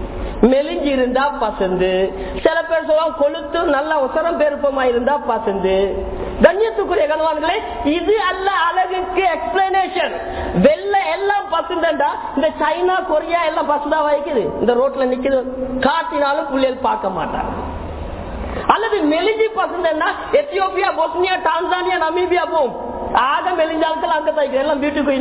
மெலிஞ்சி இருந்தா பசந்து சில பேர் சொல்லுவாங்க கொளுத்து நல்ல உசரம் பெருப்பமா இருந்தா பசந்து கண்ணியத்துக்குரிய கணவான்களே இது அல்ல அழகுக்கு எக்ஸ்பிளனேஷன் வெள்ள எல்லாம் பசுந்தா இந்த சைனா கொரியா எல்லாம் பசுதா வைக்குது இந்த ரோட்ல நிக்குது காட்டினாலும் புள்ளியல் பார்க்க மாட்டாங்க அல்லது மெலிஞ்சி பசந்தா எத்தியோப்பியா பொஸ்னியா டான்சானியா நமீபியா போகும் ஆக மெலிஞ்சால்கள் அங்க தைக்கிற எல்லாம் வீட்டுக்கு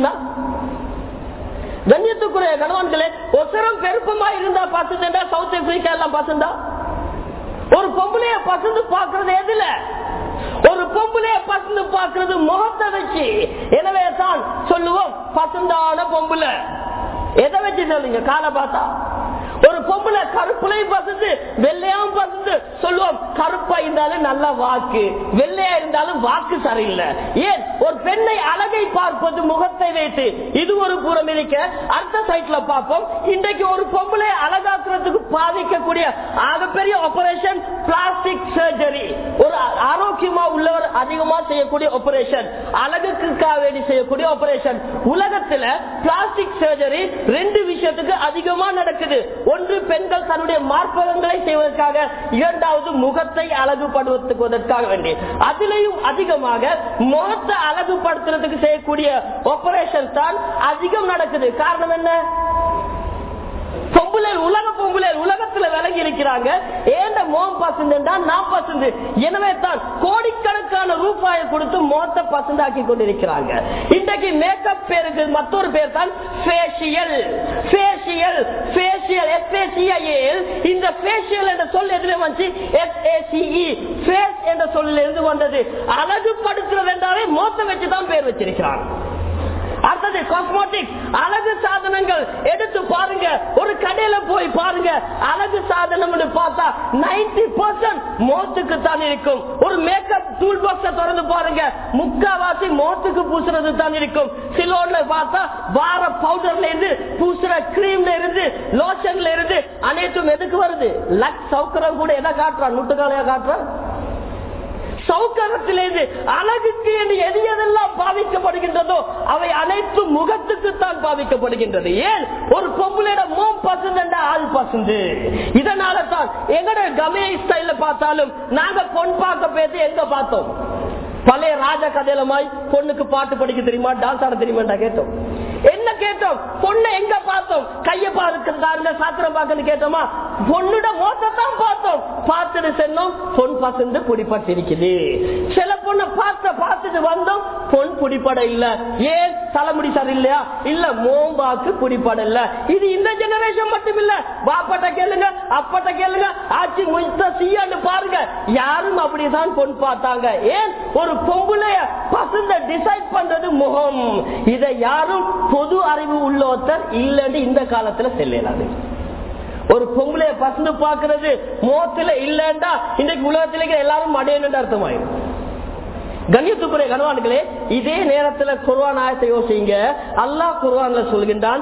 கண்ணியத்துக்குரிய கணவன்களே ஒசரம் பெருப்பமா இருந்தா பசுந்தா சவுத் ஆப்பிரிக்கா எல்லாம் பசுந்தா ஒரு பொம்பளைய பசந்து பாக்குறது எதுல ஒரு பொம்பளைய பசந்து பாக்குறது முகத்தை வச்சு எனவே தான் சொல்லுவோம் பசந்தான பொம்புல எதை வச்சு சொல்லுங்க காலை பார்த்தா ஒரு பொம்பளை கருப்புலையும் பசந்து வெள்ளையாவும் பசந்து சொல்லுவோம் கருப்பா இருந்தாலும் நல்ல வாக்கு வெள்ளையா இருந்தாலும் வாக்கு சரியில்லை ஏன் ஒரு பெண்ணை அழகை பார்ப்பது முகத்தை வைத்து இது ஒரு புறம் இருக்க அடுத்த சைட்ல பார்ப்போம் இன்றைக்கு ஒரு பொம்பளை அழகாக்குறதுக்கு பாதிக்கக்கூடிய ஆகப்பெரிய ஆபரேஷன் பிளாஸ்டிக் சர்ஜரி ஒரு ஆரோக்கியமா உள்ளவர் அதிகமா செய்யக்கூடிய ஆபரேஷன் அழகுக்காக வேண்டி செய்யக்கூடிய ஆபரேஷன் உலகத்துல பிளாஸ்டிக் சர்ஜரி ரெண்டு விஷயத்துக்கு அதிகமா நடக்குது ஒன்று பெண்கள் தன்னுடைய மார்பகங்களை செய்வதற்காக இரண்டாவது முகத்தை அழகுபடுத்துவதற்காக வேண்டி அதிலையும் அதிகமாக முகத்தை அழகுபடுத்துறதுக்கு செய்யக்கூடிய ஆபரேஷன் தான் அதிகம் நடக்குது காரணம் என்ன பொம்புல உலக பொம்புல உலகத்துல விலகி இருக்கிறாங்க ஏண்ட மோம் பசந்துண்டா நான் பசந்து எனவே தான் கோடிக்கணக்கான ரூபாயை கொடுத்து மோத்த பசந்தாக்கி கொண்டிருக்கிறாங்க இன்றைக்கு மேக்கப் பேருக்கு மற்றொரு பேர் தான் ஃபேஷியல் ஃபேஷியல் ஃபேஷியல் எஃப்ஏசிஐஎல் இந்த ஃபேஷியல் என்ற சொல் எதுல வந்து எஃப்ஏசிஇ ஃபேஸ் என்ற சொல்லில் இருந்து வந்தது அழகுபடுத்துறது என்றாலே மோத்த வச்சு தான் பேர் வச்சிருக்கிறாங்க அடுத்தது காஸ்மெட்டிக் அழகு சாதனங்கள் எடுத்து பாருங்க ஒரு கடையில போய் பாருங்க அழகு சாதனம் பார்த்தா நைன்டி பர்சன்ட் மோத்துக்கு தான் இருக்கும் ஒரு மேக்கப் டூல் பாக்ஸ் திறந்து பாருங்க முக்காவாசி மோத்துக்கு பூசுறது தான் இருக்கும் சிலோன்ல பார்த்தா வார பவுடர்ல இருந்து பூசுற கிரீம்ல இருந்து லோஷன்ல இருந்து அனைத்தும் எதுக்கு வருது லக் சவுக்கரம் கூட எதை காட்டுறான் நுட்டுக்காலையா காட்டுறான் சௌகரத்திலிருந்து அழகுக்கு என்று எது எதெல்லாம் பாதிக்கப்படுகின்றதோ அவை அனைத்து முகத்துக்கு தான் பாதிக்கப்படுகின்றது ஏன் ஒரு பொம்பளையோட மோம் பசந்த ஆள் பசந்து இதனால தான் எங்கட கமே ஸ்டைல பார்த்தாலும் நாங்க பொன் பார்க்க பேசி எங்க பார்த்தோம் பழைய ராஜ கதையிலமாய் பொண்ணுக்கு பாட்டு படிக்க தெரியுமா டான்ஸ் ஆட தெரியுமா கேட்டோம் என்ன கேட்டோம் பொண்ணு எங்க பார்த்தோம் கைய பாருங்க சாத்திரம் பார்க்கன்னு கேட்டோமா பொண்ணுட மோசத்தான் பார்த்தோம் பார்த்துட்டு சென்னோம் பொன் பசந்து பிடிப்பட்டிருக்குது சில பொண்ணை பார்த்த பார்த்துட்டு வந்தோம் பொன் பிடிப்பட இல்ல ஏன் தலைமுடி சரியில்லையா இல்ல மோம்பாக்கு பிடிப்பட இல்ல இது இந்த ஜெனரேஷன் மட்டும் இல்ல பாப்பட்ட கேளுங்க அப்பட்ட கேளுங்க ஆட்சி முயற்சி செய்யான்னு பாருங்க யாரும் அப்படிதான் பொன் பார்த்தாங்க ஏன் ஒரு பொம்புலைய பசந்த டிசைட் பண்றது முகம் இதை யாரும் பொது அறிவு உள்ள ஒருத்தர் இல்லன்னு இந்த காலத்துல செல்லாது ஒரு பொம்பளைய பசந்து பாக்குறது மோத்துல இல்லண்டா இன்னைக்கு உலகத்திலே எல்லாரும் அடையணுன்ற அர்த்தமாயிரும் கண்ணியத்துக்குரிய கனவான்களே இதே நேரத்துல குர்வான் ஆயத்தை யோசிங்க அல்லாஹ் குர்வான்ல சொல்கின்றான்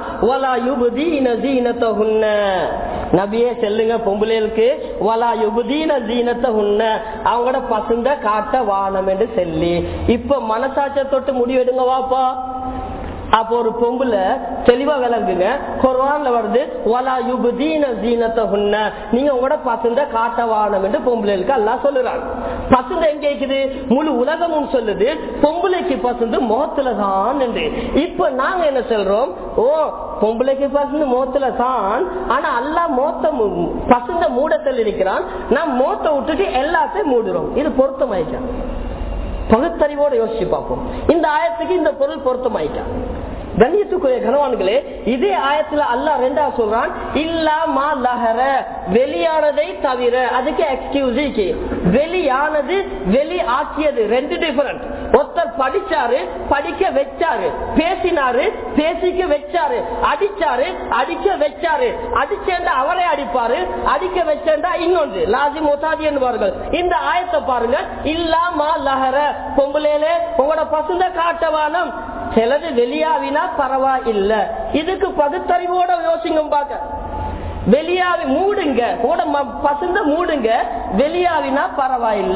நபியே செல்லுங்க பொம்பளைகளுக்கு வலா யுபுதீன ஜீனத்தை உன்ன அவங்களோட பசுந்த காட்ட வானம் என்று சொல்லி இப்ப மனசாட்சியை தொட்டு முடிவெடுங்க வாப்பா அப்போ ஒரு பொம்புல தெளிவா விளங்குங்க குர்வான்ல வருது வலா யுபுதீன ஜீனத்தை உன்ன நீங்க உங்களோட பசுந்த காட்டவானம் என்று பொம்பளைகளுக்கு எல்லாம் சொல்லுறாங்க பசுந்த எங்க இருக்குது முழு உலகமும் சொல்லுது பொம்பளைக்கு பசுந்து முகத்துல தான் என்று இப்ப நாங்க என்ன சொல்றோம் ஓ பொம்பளைக்கு பசுந்து முகத்துல தான் ஆனா அல்லா மோத்த பசுந்த மூடத்தில் இருக்கிறான் நான் மோத்த விட்டுட்டு எல்லாத்தையும் மூடுறோம் இது பொருத்தமாயிட்டா பகுத்தறிவோட யோசிச்சு பார்ப்போம் இந்த ஆயத்துக்கு இந்த பொருள் பொருத்தமாயிட்டா கண்ணியத்துக்குரிய கனவான்களே இதே ஆயத்துல அல்லா ரெண்டா சொல்றான் இல்லாமா லஹர வெளியானதை தவிர அதுக்கு எக்ஸ்கியூஸ் வெளியானது வெளி ஆக்கியது ரெண்டு டிஃபரண்ட் ஒருத்தர் படிச்சாரு படிக்க வச்சாரு பேசினாரு பேசிக்க வச்சாரு அடிச்சாரு அடிக்க வச்சாரு அடிச்சேண்டா அவரை அடிப்பாரு அடிக்க வச்சேண்டா இன்னொன்று லாசி மொசாதி என்பார்கள் இந்த ஆயத்தை பாருங்க இல்லாமா லஹர பொம்புலேலே உங்களோட பசுந்த காட்டவானம் சிலது வெளியாவினா பரவாயில்ல இதுக்கு பகுத்தறிவோட யோசிங்க பாக்க வெளியாவி மூடுங்க கூட பசுந்த மூடுங்க வெளியாவினா பரவாயில்ல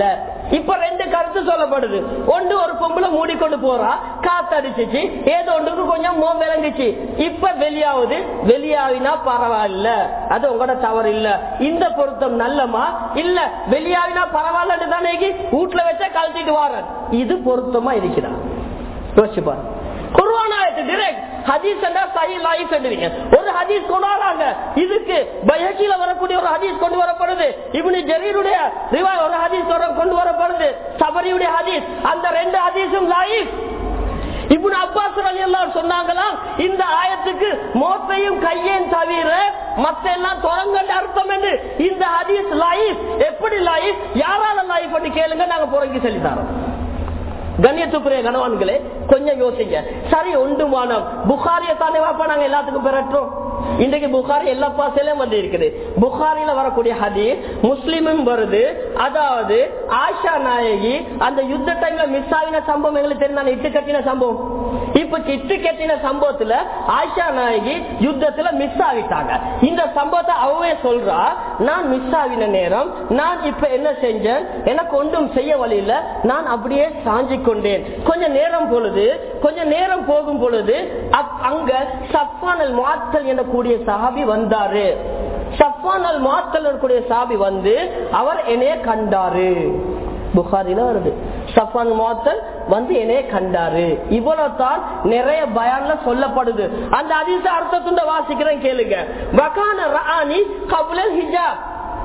இப்ப ரெண்டு கருத்து சொல்லப்படுது ஒன்று ஒரு பொம்பளை மூடிக்கொண்டு போறா காத்தடிச்சிச்சு ஏதோ ஒன்றுக்கு கொஞ்சம் மோ விளங்குச்சு இப்ப வெளியாகுது வெளியாவினா பரவாயில்ல அது உங்களோட தவறு இல்ல இந்த பொருத்தம் நல்லமா இல்ல வெளியாவினா பரவாயில்லன்னு தானே வீட்டுல வச்சா கழட்டிட்டு வாரன் இது பொருத்தமா இருக்கிறான் யோசிச்சு பாருங்க குர்வானாயத்து டிரெக்ட் ஹதீஸ் ஒரு ஹதீஸ் கொண்டு வராங்க இதுக்கு பயக்கில வரக்கூடிய ஒரு ஹதீஸ் கொண்டு வரப்படுது இவனு ஜரீருடைய ஒரு ஹதீஸ் கொண்டு வரப்படுது சபரியுடைய ஹதீஸ் அந்த ரெண்டு ஹதீஸும் லாயிஃப் இப்னு அப்பாஸ் எல்லாம் சொன்னாங்களாம் இந்த ஆயத்துக்கு மோத்தையும் கையேன் தவிர மத்த எல்லாம் தொடங்கண்ட அர்த்தம் என்று இந்த ஹதீஸ் லைஃப் எப்படி லைஃப் யாரால லைஃப் பண்ணி கேளுங்க நாங்க புறங்கி சொல்லி தரோம் கண்ணியத்துக்குரிய கணவான்களே கொஞ்சம் யோசிங்க சரி ஒன்று மானம் புகாரிய தானே வாப்பா நாங்க எல்லாத்துக்கும் பெறற்றோம் இன்றைக்கு புகாரி எல்லா பாசையிலும் வந்து இருக்குது புகாரில வரக்கூடிய ஹதீஸ் முஸ்லிமும் வருது அதாவது ஆஷா நாயகி அந்த யுத்த டைம்ல மிஸ் ஆகின சம்பவம் எங்களுக்கு தெரியும் இட்டு கட்டின சம்பவம் இப்ப இட்டு கட்டின சம்பவத்துல ஆஷா நாயகி யுத்தத்துல மிஸ் ஆகிட்டாங்க இந்த சம்பவத்தை அவவே சொல்றா நான் மிஸ் ஆகின நேரம் நான் இப்ப என்ன செஞ்சேன் எனக்கு ஒன்றும் செய்ய வழி இல்ல நான் அப்படியே சாஞ்சி கொண்டேன் கொஞ்ச நேரம் பொழுது கொஞ்ச நேரம் போகும் பொழுது அங்க சப்பானல் மாத்தல் என்ற கூடிய சஹாபி வந்தாரு சப்பான் அல் மாத்தல் கூடிய சாபி வந்து அவர் என்னைய கண்டாரு புகாரில வருது சஃபான் மாத்தல் வந்து என்னைய கண்டாரு இவ்வளவு தான் நிறைய பயான்ல சொல்லப்படுது அந்த அதிச அர்த்தத்துண்ட வாசிக்கிறேன் கேளுங்க வகான ராணி கபுலல் ஹிஜாப்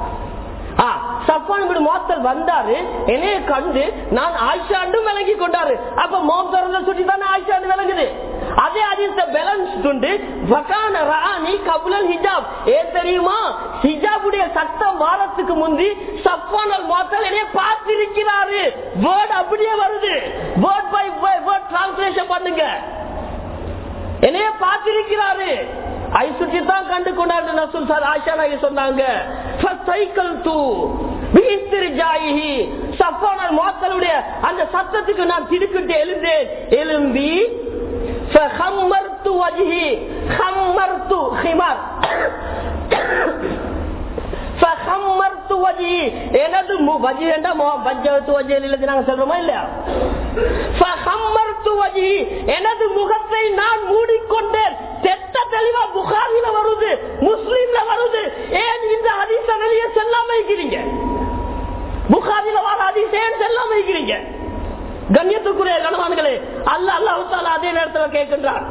மோத்தல் வந்தாரு என்னைய கண்டு நான் ஆயிஷாண்டும் விளங்கி கொண்டாரு அப்ப மோம் திறந்த சுற்றி தானே ஆயிஷாண்டு விளங்குது அதே அதிர்த்த பேலன்ஸ் துண்டு வகான ராணி கபுலல் ஹிஜாப் ஏன் தெரியுமா ஹிஜாபுடைய சட்டம் வாரத்துக்கு முந்தி சஃபானல் மோத்தல் என்னைய பார்த்திருக்கிறாரு வேர்ட் அப்படியே வருது வேர்ட் பை வேர்ட் டிரான்ஸ்லேஷன் பண்ணுங்க என்னைய பார்த்திருக்கிறாரு ஐசுற்றித்தான் கண்டு கொண்டாரு நசுல் சார் ஆஷா நாயகி சொன்னாங்க மாத்தலுடைய அந்த சத்தத்துக்கு நான் திடுக்கிட்டு எழுந்தேன் எழும்பி எனது எனது முகத்தை நான் மூடிக்கொண்டேன் தெட்ட தெளிவா புகாரில வருது முஸ்லீம்ல வருது ஏன் இந்த ஹதீச வெளியே செல்லாம இருக்கிறீங்க புகாரில வர ஹதீஸ் ஏன் செல்லாம இருக்கிறீங்க கண்ணியத்துக்குரிய கணவான்களே அல்ல அல்லாஹால அதே நேரத்தில் கேட்கின்றார்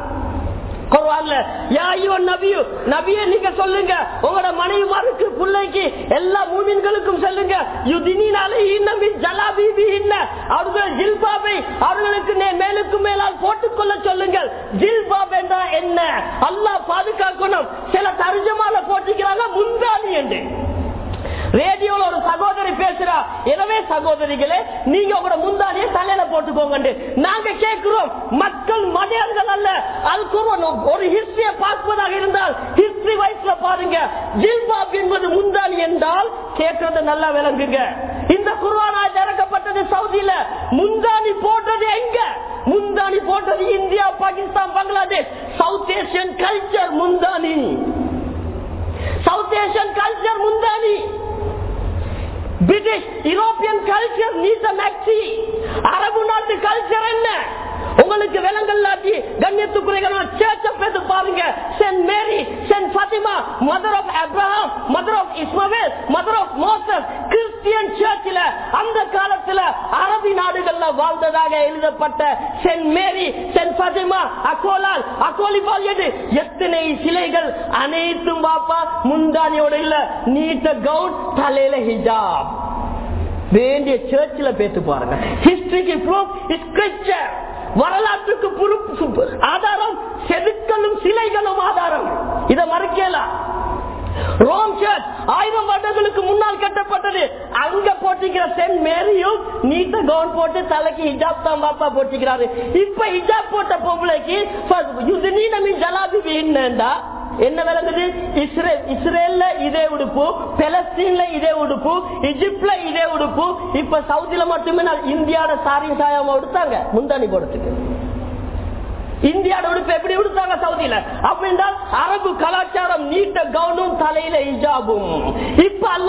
நபியே நீங்க சொல்லுங்க உங்களோட மனைவிமாருக்கு பிள்ளைக்கு எல்லா மூமின்களுக்கும் சொல்லுங்க அவர்கள் ஜில்பாபை அவர்களுக்கு மேலுக்கு மேலால் போட்டுக்கொள்ள சொல்லுங்கள் ஜில்பாப் என்றா என்ன அல்லாஹ் பாதுகாக்கணும் சில தர்ஜமால போட்டுக்கிறாங்க முந்தானி என்று ரேடியோல ஒரு சகோதரி பேசுறா எனவே சகோதரிகளே நீங்க உங்களோட முந்தானிய தலையில போட்டுக்கோங்க நாங்க கேட்கிறோம் மக்கள் மனிதர்கள் அல்ல அதுக்கு ஒரு ஹிஸ்டரிய பார்ப்பதாக இருந்தால் ஹிஸ்டரி வயசுல பாருங்க ஜில்பாப் என்பது முந்தானி என்றால் கேட்கறது நல்லா விளங்குங்க இந்த குர்வானா இறக்கப்பட்டது சவுதியில முந்தானி போட்டது எங்க முந்தானி போட்டது India Pakistan Bangladesh South Asian culture முந்தானி சவுத் ஏசியன் கல்ச்சர் முந்தானி பிரிட்டிஷ் யூரோப்பியன் கல்ச்சர் நீச மேக்சி அரபு நாட்டு கல்ச்சர் என்ன உங்களுக்கு விலங்கல்லாட்டி கண்ணியத்துக்குரிய சேர்ச்ச பேச பாருங்க Saint Mary Saint Fatima mother of Abraham mother of Ishmael mother of Moses Christian சர்ச்சில் அந்த காலத்துல அரபி நாடுகள்ல வாழ்ந்ததாக எழுதப்பட்ட சென்ட் மேரி சென்ட் பாத்திமா அக்கோலால் அக்கோலிபால் எது எத்தனை சிலைகள் அனைத்தும் பாப்பா முந்தானியோட இல்ல நீட்ட கவுன் தலையில ஹிஜாப் வேண்டிய சர்ச்சில் பேத்து பாருங்க ஹிஸ்டரிக்கு ப்ரூஃப் ஸ்கிரிப்சர் வரலாற்றுக்கு ஆதாரம் செதுக்கலும் சிலைகளும் ஆதாரம் இதை மறுக்கலாம் ரோம் சர்ச் ஆயிரம் வருடங்களுக்கு முன்னால் கட்டப்பட்டது அங்க போட்டிக்கிற சென்ட் மேரியும் நீட்ட கவுன் போட்டு தலைக்கு ஹிஜாப் தான் பாப்பா போட்டிக்கிறாரு இப்ப ஹிஜாப் போட்ட பொம்பளைக்கு ஜலாபி என்னண்டா என்ன விளங்குது இஸ்ரேல் இஸ்ரேல்ல இதே உடுப்பு பெலஸ்தீன்ல இதே உடுப்பு இஜிப்ட்ல இதே உடுப்பு இப்ப சவுதியில மட்டுமே இந்தியாவோட சாரி சாயாம உடுத்தாங்க முந்தாணி போடுறதுக்கு இந்தியாவோட உடுப்பு எப்படி உடுத்தாங்க சவுதியில அப்படின்றால் அரபு கலாச்சாரம் நீட்ட கவுனும் தலையில இஜாபும் இப்ப அல்லா தால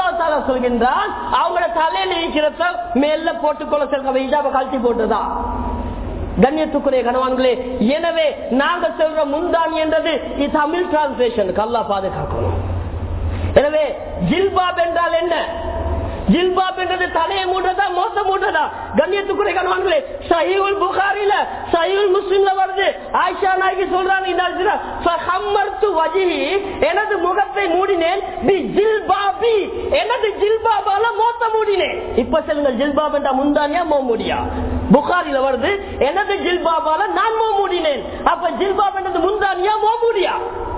சொல்கின்றான் அவங்களோட தலையில இருக்கிறத மேல போட்டுக்கொள்ள சொல்ற இஜாப கழட்டி போட்டுதான் கண்ணியத்துக்குரிய கணவான்களே எனவே நாங்க சொல்ற முந்தானி என்றது இது தமிழ் டிரான்ஸ்லேஷன் கல்லா பாதுகாக்கணும் எனவே ஜில்பாப் என்றால் என்ன ஜில்பாப் என்றது தலையை மூடுறதா மோசம் மூடுறதா கண்ணியத்துக்குரிய கணவான்களே சஹீவுல் புகாரில சஹீவுல் முஸ்லிம்ல வருது ஆயிஷா நாயகி சொல்றாங்க இந்த இடத்துல, "ஃபஹம்மர்து வஜ்ஹி", எனது முகத்தை மூடினேன் பி ஜில்பாபி எனது ஜில்பாபால மோத்த மூடினேன் இப்ப சொல்லுங்க ஜில்பாப் என்ற முந்தானியா மோ முடியா புகாரில வருது எனது ஜில்பாபால நான் மோ மூடினேன் அப்ப ஜில்பாப் என்றது முந்தானியா மோ முடியா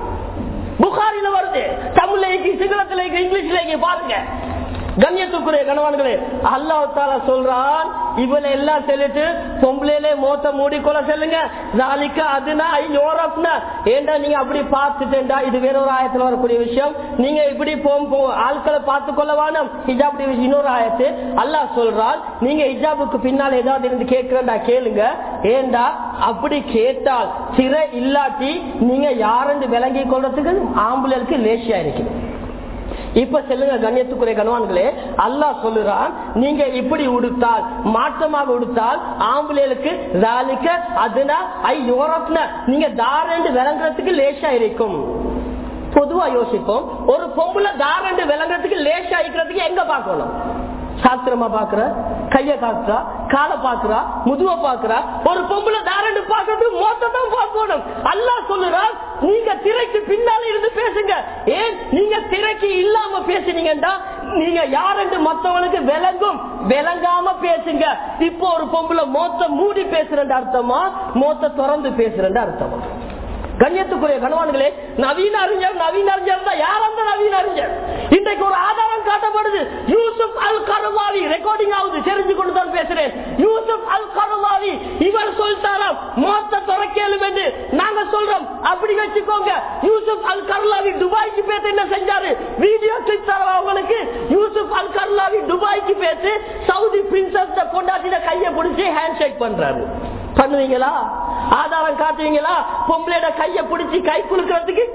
புகாரில வருது தமிழ்ல இருக்கு சிங்களத்துல இருக்கு இங்கிலீஷ்ல இருக்கு பாருங்க கண்ணியத்துக்குரிய கணவான்களே அல்லாஹால சொல்றான் இவளை எல்லாம் சொல்லிட்டு பொம்பளையிலே மோத்த மூடிக்கொள்ள சொல்லுங்க நாளைக்கு அதுனா யோரப்னா ஏண்டா நீங்க அப்படி பார்த்துட்டேன்டா இது வேற ஒரு ஆயத்துல வரக்கூடிய விஷயம் நீங்க இப்படி போம் போ ஆட்களை பார்த்து கொள்ள வேணும் ஹிஜாப் இன்னொரு ஆயத்து அல்லாஹ் சொல்றான் நீங்க ஹிஜாபுக்கு பின்னால் ஏதாவது இருந்து கேட்கிறேன்டா கேளுங்க ஏண்டா அப்படி கேட்டால் சிறை இல்லாட்டி நீங்க யாருன்னு விளங்கி கொள்றதுக்கு ஆம்புலருக்கு லேசியா இருக்குது இப்ப செல்லுங்க கண்ணியத்துக்குரிய கணவான்களே அல்லாஹ் சொல்லுறான் நீங்க இப்படி உடுத்தால் மாற்றமாக உடுத்தால் ஆம்பளைகளுக்கு ராலிக்க அதுனா ஐ யோரப்ன நீங்க தாரண்டு விளங்குறதுக்கு லேசா இருக்கும் பொதுவா யோசிப்போம் ஒரு பொம்பளை தாரண்டு விளங்குறதுக்கு லேசா இருக்கிறதுக்கு எங்க பார்க்கணும் சாஸ்திரமா பாக்குற கைய காக்குறா காலை பாக்குறா முதுவ பாக்குறா ஒரு பொம்பளை தாரண்டு பாக்குறது மோசத்தான் பார்க்கணும் அல்லா சொல்லுறா நீங்க திரைக்கு பின்னால இருந்து பேசுங்க ஏன் நீங்க திரைக்கு இல்லாம பேசுனீங்கடா நீங்க யாருன்னு மத்தவனுக்கு விளங்கும் விளங்காம பேசுங்க இப்போ ஒரு பொம்பளை மோத்த மூடி பேசுறேன் அர்த்தமா மோத்த திறந்து பேசுறேன் அர்த்தமா கண்ணியத்துக்குரிய கணவான்களே நவீன அறிஞர் நவீன அறிஞர் தான் யார் அந்த நவீன அறிஞர் இன்றைக்கு ஒரு ஆதாரம் காட்டப்படுது யூசுப் அல் கருவாவி ரெக்கார்டிங் ஆகுது தெரிஞ்சு கொண்டு தான் பேசுறேன் யூசுப் அல் கருவாவி இவர் சொல்லிட்டாராம் மொத்த துறக்கேளும் என்று நாங்க சொல்றோம் அப்படி வச்சுக்கோங்க யூசுப் அல் கருலாவி துபாய்க்கு பேச என்ன செஞ்சாரு வீடியோ கிளிப் தரவா உங்களுக்கு யூசுப் அல் கருலாவி துபாய்க்கு பேசு சவுதி பிரின்சஸ் பொண்டாட்டின கையை பிடிச்சி ஹேண்ட் ஷேக் பண்றாரு பண்ணுவீங்களா ஆதாரம் காட்டுவீங்களா பொம்பளையோட கைய பிடிச்சி கை குலுக்கிறதுக்கு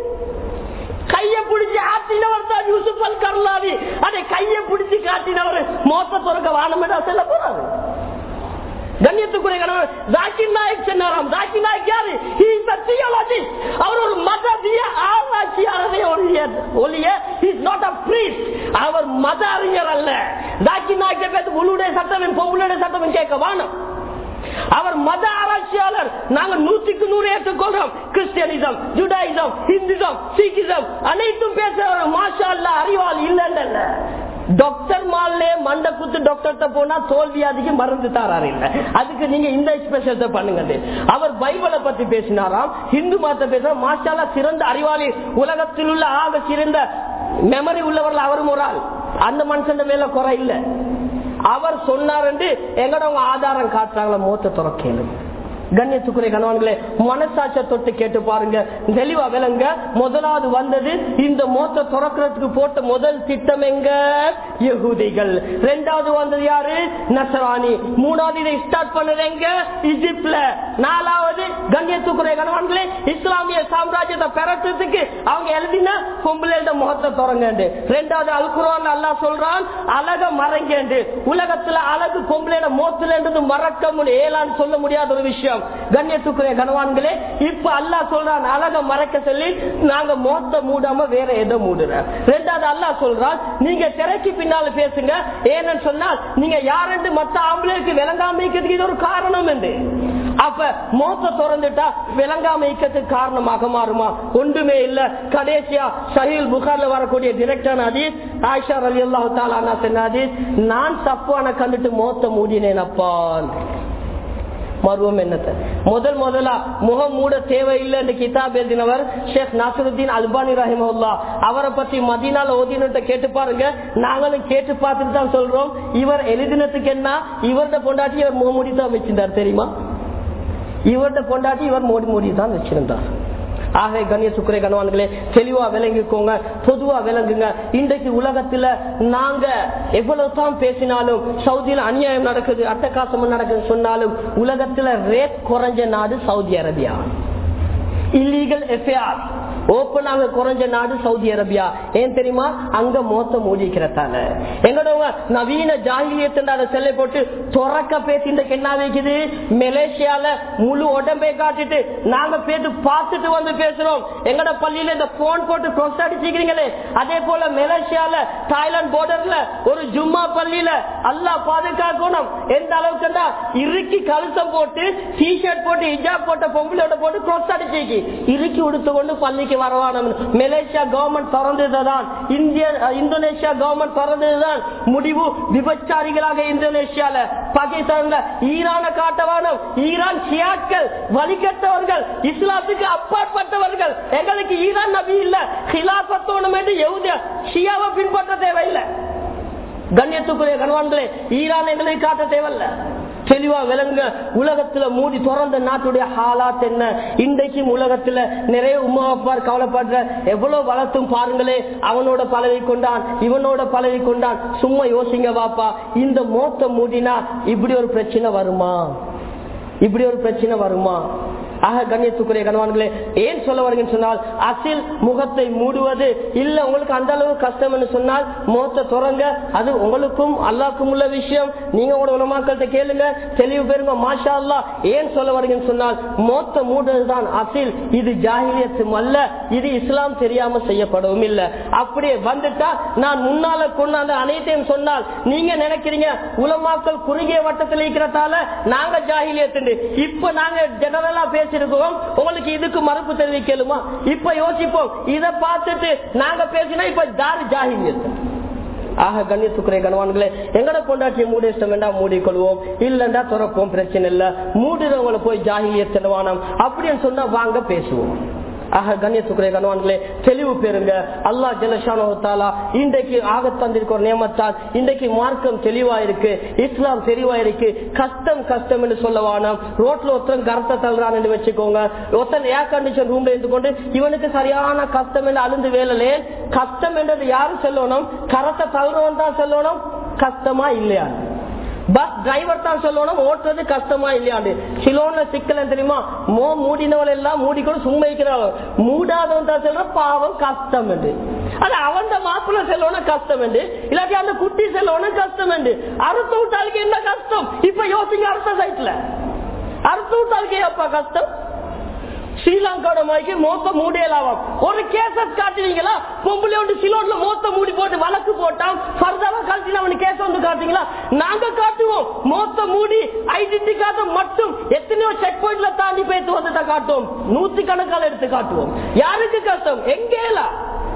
கைய பிடிச்சி ஆட்டினவர் தான் யூசுப் அல் கர்லாவி அதை கைய பிடிச்சி காட்டினவர் மோத்த துறக்க வானமிடா செல்ல போறாரு கண்ணியத்துக்குரிய கணவர் ஜாக்கிர் நாயக் சொன்னாராம் ஜாக்கிர் நாயக் யாரு தியாலஜிஸ்ட் அவர் ஒரு மதவிய ஆராய்ச்சியாளரே ஒழிய ஒழிய இஸ் நாட் அ பிரீஸ்ட் அவர் மத அறிஞர் அல்ல ஜாக்கிர் நாயக் பேச உள்லுடைய சட்டம் பொருளுடைய சட்டம் கேட்க வானம் அவர் மத ஆராய்ச்சியாளர் நாங்க நூற்றுக்கு நூறு ஏற்றுக்கொள்றோம் கிறிஸ்டியனிசம் ஜுடாயிசம் ஹிந்துசம் சீக்கிசம் அனைத்தும் பேசுறவர் மாஷா அல்ல அறிவால் இல்லைன்னு டாக்டர் மாலே மண்ட குத்து டாக்டர் போனா தோல்வியாதிக்கு மருந்து தாராரு இல்ல அதுக்கு நீங்க இந்த ஸ்பெஷல் பண்ணுங்க அவர் பைபிளை பத்தி பேசினாராம் இந்து மதத்தை பேச மாஷாலா சிறந்த அறிவாளி உலகத்தில் உள்ள ஆக சிறந்த மெமரி உள்ளவர்கள் அவரும் ஒரு ஆள் அந்த மனுஷன் மேல குறை இல்லை அவர் சொன்னார் என்று எங்கடவங்க ஆதாரம் காட்டுறாங்களா மூத்த துறக்கேளு கண்ணியத்துக்குரிய கணவன்களே மனசாட்சிய தொட்டு கேட்டு பாருங்க தெளிவா விளங்க முதலாவது வந்தது இந்த மோத்த துறக்கிறதுக்கு போட்ட முதல் திட்டம் எங்க யகுதிகள் ரெண்டாவது வந்தது யாரு நசராணி மூணாவது இதை ஸ்டார்ட் பண்ணது எங்க இஜிப்ட்ல நாலாவது கண்ணியத்துக்குரிய கணவன்களே இஸ்லாமிய சாம்ராஜ்யத்தை பெறத்துக்கு அவங்க எழுதின பொம்பளையோட முகத்தை துறங்க ரெண்டாவது அல்குரான் அல்லா சொல்றான் அழக மறைங்கண்டு உலகத்துல அழகு பொம்பளையோட மோத்துல மறக்க முடியும் ஏலான்னு சொல்ல முடியாத ஒரு விஷயம் கண்ணியத்துக்குரிய கனவான்களே இப்ப அல்லா சொல்றான் அழக மறைக்க சொல்லி நாங்க மோத்த மூடாம வேற எதை மூடுற ரெண்டாவது அல்லா சொல்றான் நீங்க திரைக்கு பின்னால பேசுங்க ஏன்னு சொன்னால் நீங்க யாருன்னு மத்த ஆம்பளைக்கு விளங்காம இருக்கிறதுக்கு இது ஒரு காரணம் என்று அப்ப மோத்த திறந்துட்டா விளங்காம இக்கத்துக்கு காரணமாக மாறுமா ஒன்றுமே இல்ல கடைசியா சஹீல் புகார்ல வரக்கூடிய டிரெக்டான அதீஸ் ஆயிஷா அலி அல்லாஹு தாலா சொன்ன அதீஸ் நான் தப்பான கண்டுட்டு மோத்த மூடினேன் அப்பான் மருவம் என்னத்தை முதல் முதலா முகம் மூட தேவையில்லை என்று கிதாப் எழுதினவர் ஷேக் நாசருத்தீன் அல்பானி ரஹிமல்லா அவரை பத்தி மதினால ஓதினத்தை கேட்டு பாருங்க நாங்களும் கேட்டு பார்த்துட்டு தான் சொல்றோம் இவர் எழுதினத்துக்கு என்ன இவர்த பொண்டாட்டி இவர் முகமூடி தான் வச்சிருந்தார் தெரியுமா இவர்த பொண்டாட்டி இவர் மோடி மோடி தான் வச்சிருந்தார் ஆக கண்ணிய சுக்கரை கணவான்களே தெளிவா விளங்கிக்கோங்க பொதுவா விளங்குங்க இன்றைக்கு உலகத்துல நாங்க எவ்வளவு தான் பேசினாலும் சவுதியில அநியாயம் நடக்குது அட்டகாசம் நடக்குது சொன்னாலும் உலகத்துல ரேட் குறைஞ்ச நாடு சவுதி அரேபியா இல்லீகல் எஃப்ஐஆர் ஓப்பனாக குறைஞ்ச நாடு சவுதி அரேபியா ஏன் தெரியுமா அங்க மோத்த மூடிக்கிறதால எங்களோட நவீன ஜாகிலியத்தின் செல்லை போட்டு துறக்க பேசி இந்த என்ன வைக்குது மலேசியால முழு உடம்பை காட்டிட்டு நாங்க பேட்டு பார்த்துட்டு வந்து பேசுறோம் எங்கட பள்ளியில இந்த போன் போட்டு கொஸ்ட் அடிச்சுக்கிறீங்களே அதே போல மலேசியால தாய்லாந்து போர்டர்ல ஒரு ஜும்மா பள்ளியில அல்லா பாதுகாக்கணும் எந்த அளவுக்கு இறுக்கி கழுத்தம் போட்டு டி ஷர்ட் போட்டு ஹிஜாப் போட்ட பொம்பளையோட போட்டு கொஸ்ட் அடிச்சு இறுக்கி உடுத்து கொண்டு பள்ளிக்கு வரவான மலேசியா கவர்மெண்ட் திறந்ததுதான் இந்திய இந்தோனேஷியா கவர்மெண்ட் திறந்ததுதான் முடிவு விபச்சாரிகளாக இந்தோனேஷியால பாகிஸ்தான்ல ஈரான காட்டவானம் ஈரான் ஷியாட்கள் வழிகட்டவர்கள் இஸ்லாத்துக்கு அப்பாற்பட்டவர்கள் எங்களுக்கு ஈரான் நபி இல்ல ஹிலாபத்தோணும் என்று எவ்வளவு ஷியாவை பின்பற்ற தேவையில்லை கண்ணியத்துக்குரிய கணவான்களே ஈரான் எங்களுக்கு காட்ட தேவையில்ல தெளிவா விளங்க உலகத்துல மூடி திறந்த நாட்டுடைய ஹாலாத் என்ன இன்றைக்கும் உலகத்துல நிறைய உமாப்பார் கவலைப்படுற எவ்வளவு வளர்த்தும் பாருங்களே அவனோட பழகி கொண்டான் இவனோட பழகி கொண்டான் சும்மா யோசிங்க வாப்பா இந்த மோத்த மூடினா இப்படி ஒரு பிரச்சனை வருமா இப்படி ஒரு பிரச்சனை வருமா ஆக கண்ணியத்துக்குரிய கணவான்களே ஏன் சொல்ல வருங்கன்னு சொன்னால் அசில் முகத்தை மூடுவது இல்ல உங்களுக்கு அந்த அளவு கஷ்டம் என்று சொன்னால் மோத்த துறங்க அது உங்களுக்கும் அல்லாக்கும் உள்ள விஷயம் நீங்க உங்களோட உலமாக்கள்கிட்ட கேளுங்க தெளிவு பெறுங்க மாஷா அல்லா ஏன் சொல்ல வருங்கன்னு சொன்னால் மோத்த மூடுறதுதான் அசில் இது ஜாகிலியத்தும் அல்ல இது இஸ்லாம் தெரியாம செய்யப்படவும் இல்லை அப்படியே வந்துட்டா நான் முன்னால கொண்டாந்து அனைத்தையும் சொன்னால் நீங்க நினைக்கிறீங்க உலமாக்கள் குறுகிய வட்டத்தில் இருக்கிறதால நாங்க ஜாகிலியத்து இப்ப நாங்க ஜெனரலா பேசிருக்கோம் உங்களுக்கு இதுக்கு மறுப்பு தெரிவிக்கலுமா இப்ப யோசிப்போம் இத பார்த்துட்டு நாங்க பேசினா இப்ப தாரி ஜாகிலியத்து ஆக கண்ணியத்துக்குரிய கணவான்களே எங்கட பொண்டாட்டிய மூடி இஷ்டம் வேண்டாம் மூடிக்கொள்வோம் இல்லண்டா துறப்போம் பிரச்சனை இல்ல மூடுறவங்களை போய் ஜாகிலிய செலவானம் அப்படின்னு சொன்னா வாங்க பேசுவோம் ஆக கண்ணியத்துக்குரிய கணவான்களே தெளிவு பெறுங்க அல்லா ஜலஷானோத்தாலா இன்றைக்கு ஆக தந்திருக்க ஒரு நியமத்தால் இன்றைக்கு மார்க்கம் தெளிவா இருக்கு இஸ்லாம் தெளிவா இருக்கு கஷ்டம் கஷ்டம் என்று சொல்லவானோம் ரோட்ல ஒருத்தன் கரத்தை தள்ளுறான் என்று வச்சுக்கோங்க ஒருத்தன் ஏர் கண்டிஷன் ரூம்ல இருந்து கொண்டு இவனுக்கு சரியான கஷ்டம் என்று அழுந்து வேலையே கஷ்டம் என்றது யாரு சொல்லணும் கரத்தை தள்ளுறவன் தான் சொல்லணும் கஷ்டமா இல்லையா பஸ் டிரைவர் தான் சொல்லணும் ஓட்டுறது கஷ்டமா இல்லையாண்டு சிலோன்ல சிக்கல தெரியுமா மோ மூடினவள் எல்லாம் மூடிக்கொண்டு சும்மா இருக்கிறவன் மூடாதவன் தான் சொல்ற பாவம் கஷ்டம் என்று அது அவன் மாப்பிள்ள செல்லணும் கஷ்டம் என்று இல்லாட்டி அந்த குட்டி செல்லணும் கஷ்டம் என்று அறுத்து விட்டாளுக்கு என்ன கஷ்டம் இப்ப யோசிங்க அடுத்த சைட்ல அறுத்து விட்டாளுக்கு அப்பா கஷ்டம் ஸ்ரீலங்காவோட மாய்க்கு மோத்த மூடியலாவாம் ஒரு கேசஸ் காட்டுவீங்களா பொம்பளை வந்து சிலோன்ல மோத்த மூடி போட்டு வழக்கு போட்டான் ஃபர்தாவா காட்டினா அவனுக்கு கேஸ் வந்து காட்டுவீங்களா நாங்க காட்டுவோம் மோத்த மூடி ஐடென்டி காட்ட மட்டும் எத்தனையோ செக் பாயிண்ட்ல தாண்டி போயிட்டு வந்துட்டா காட்டுவோம் நூத்தி கணக்கால எடுத்து காட்டுவோம் யாருக்கு கஷ்டம் எங்கேலாம்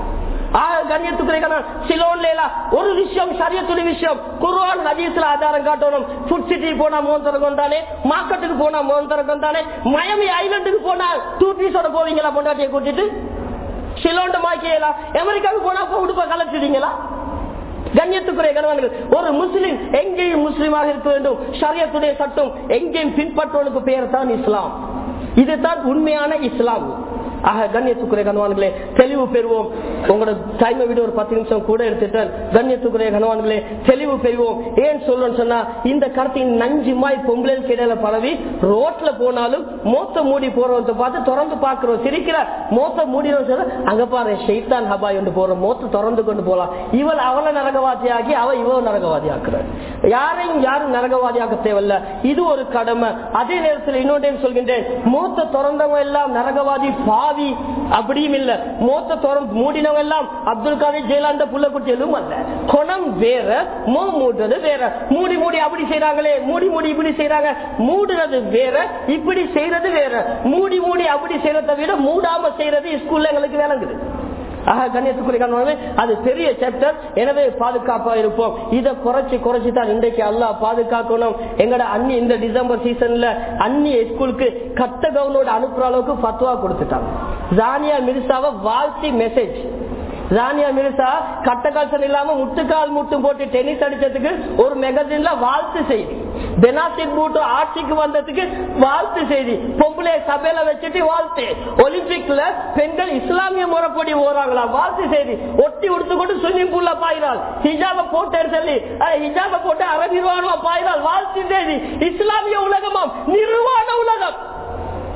ஒரு விஷயம் சரியத்துடைய விஷயம் குர்ஆன் ஹதீஸ்ல ஆதாரம் காட்டணும் ஃபுட் சிட்டி போனா மோந்தரம் கொண்டானே மார்க்கெட்டுக்கு போனா மோந்தரம் கொண்டானே மயமி ஐலண்டுக்கு போனா டூ பீஸோட போவீங்களா பொண்டாட்டியை கூட்டிட்டு சிலோண்ட மாக்கியலாம் அமெரிக்காவுக்கு போனா உடுப்ப கலச்சிட்டீங்களா கண்ணியத்துக்குரிய கணவன்கள் ஒரு முஸ்லிம் எங்கேயும் முஸ்லிமாக இருக்க வேண்டும் ஷரியத்துடைய சட்டம் எங்கேயும் பின்பற்றுவனுக்கு பெயர் தான் இஸ்லாம் இதுதான் உண்மையான இஸ்லாம் ஆக கண்ணியத்துக்குரிய கணவான்களே தெளிவு பெறுவோம் உங்களோட டைமை விட ஒரு பத்து நிமிஷம் கூட எடுத்துட்டு கண்ணியத்துக்குரிய கணவான்களே தெளிவு பெறுவோம் ஏன் சொல்லணும்னு சொன்னா இந்த கருத்தின் நஞ்சு மாய் பொம்பளைக்கு இடையில பரவி ரோட்ல போனாலும் மோத்த மூடி போறவங்க பார்த்து திறந்து பாக்குறோம் சிரிக்கிற மோத்த மூடினோம் சொல்ல அங்க பாரு ஷெய்தான் ஹபாய் கொண்டு போறோம் மோத்த திறந்து கொண்டு போலாம் இவள் அவளை நரகவாதி ஆக்கி அவ இவ நரகவாதி ஆக்குறார் யாரையும் யாரும் நரகவாதி ஆக்க தேவையில்ல இது ஒரு கடமை அதே நேரத்தில் இன்னொன்றையும் சொல்கின்றேன் மூத்த திறந்தவங்க எல்லாம் நரகவாதி பாவி அப்படியும் இல்ல மூத்த திறந்து மூடினவங்க எல்லாம் அப்துல் காதர் ஜெயலலிதா புள்ள குட்டியலும் அல்ல குணம் வேற மோ மூடுறது வேற மூடி மூடி அப்படி செய்யறாங்களே மூடி மூடி இப்படி செய்யறாங்க மூடுறது வேற இப்படி செய்யறது வேற மூடி மூடி அப்படி செய்யறதை விட மூடாம செய்யறது ஸ்கூல்ல எங்களுக்கு விளங்குது ஆக கண்ணியத்துக்குரிய அது பெரிய சாப்டர் எனவே பாதுகாப்பா இருப்போம் இதை குறைச்சு குறைச்சு தான் இன்றைக்கு அல்லா பாதுகாக்கணும் எங்கட அண்ணி இந்த டிசம்பர் சீசன்ல அண்ணி ஸ்கூலுக்கு கட்ட கவுனோட அனுப்புற அளவுக்கு பத்துவா கொடுத்துட்டாங்க ஜானியா மிர்சாவை வாழ்த்தி மெசேஜ் ராணியா மிர்சா கட்டகால்சன் இல்லாம முட்டுக்கால் முட்டும் போட்டு டென்னிஸ் அடிச்சதுக்கு ஒரு மேகசின்ல வாழ்த்து செய்தி பெனாசிக் பூட்டு ஆட்சிக்கு வந்ததுக்கு வாழ்த்து செய்தி பொம்பளை சபையில வச்சுட்டு வாழ்த்து ஒலிம்பிக்ல பெண்கள் இஸ்லாமிய முறைப்படி போறாங்களா வாழ்த்து செய்தி ஒட்டி உடுத்துக்கொண்டு ஸ்விம்மிங் பூல்ல பாயிறாள் ஹிஜாப போட்டு சொல்லி ஹிஜாப போட்டு அரை நிர்வாணமா பாயிறாள் வாழ்த்து செய்தி இஸ்லாமிய உலகமாம் நிர்வாண உலகம்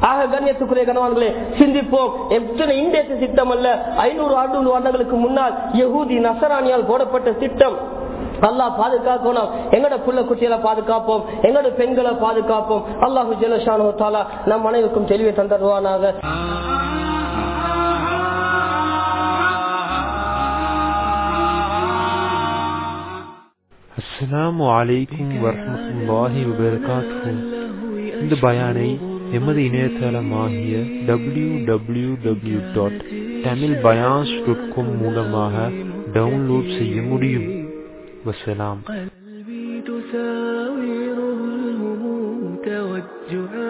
ஆக கண்ணியத்துக்குரிய கணவான்களே சிந்திப்போம் எத்தனை இந்திய திட்டம் அல்ல ஐநூறு ஆண்டு வருடங்களுக்கு முன்னால் யகூதி நசராணியால் போடப்பட்ட திட்டம் அல்லாஹ் பாதுகாக்கணும் எங்கட புள்ள குட்டிகளை பாதுகாப்போம் எங்கட பெண்களை பாதுகாப்போம் அல்லாஹு ஜலஷானு தாலா நம் அனைவருக்கும் தெளிவை தந்தருவானாக அஸ்ஸலாமு அலைக்கும் வரஹ்மத்துல்லாஹி வபரகாத்துஹு இந்த பயானை எமது இணையதளமாகிய W W W dot Tamil bayans dot com மூலமாக டவுன்லோட் செய்ய முடியும் வசலாம் قلبي تساوره الهموم توجعا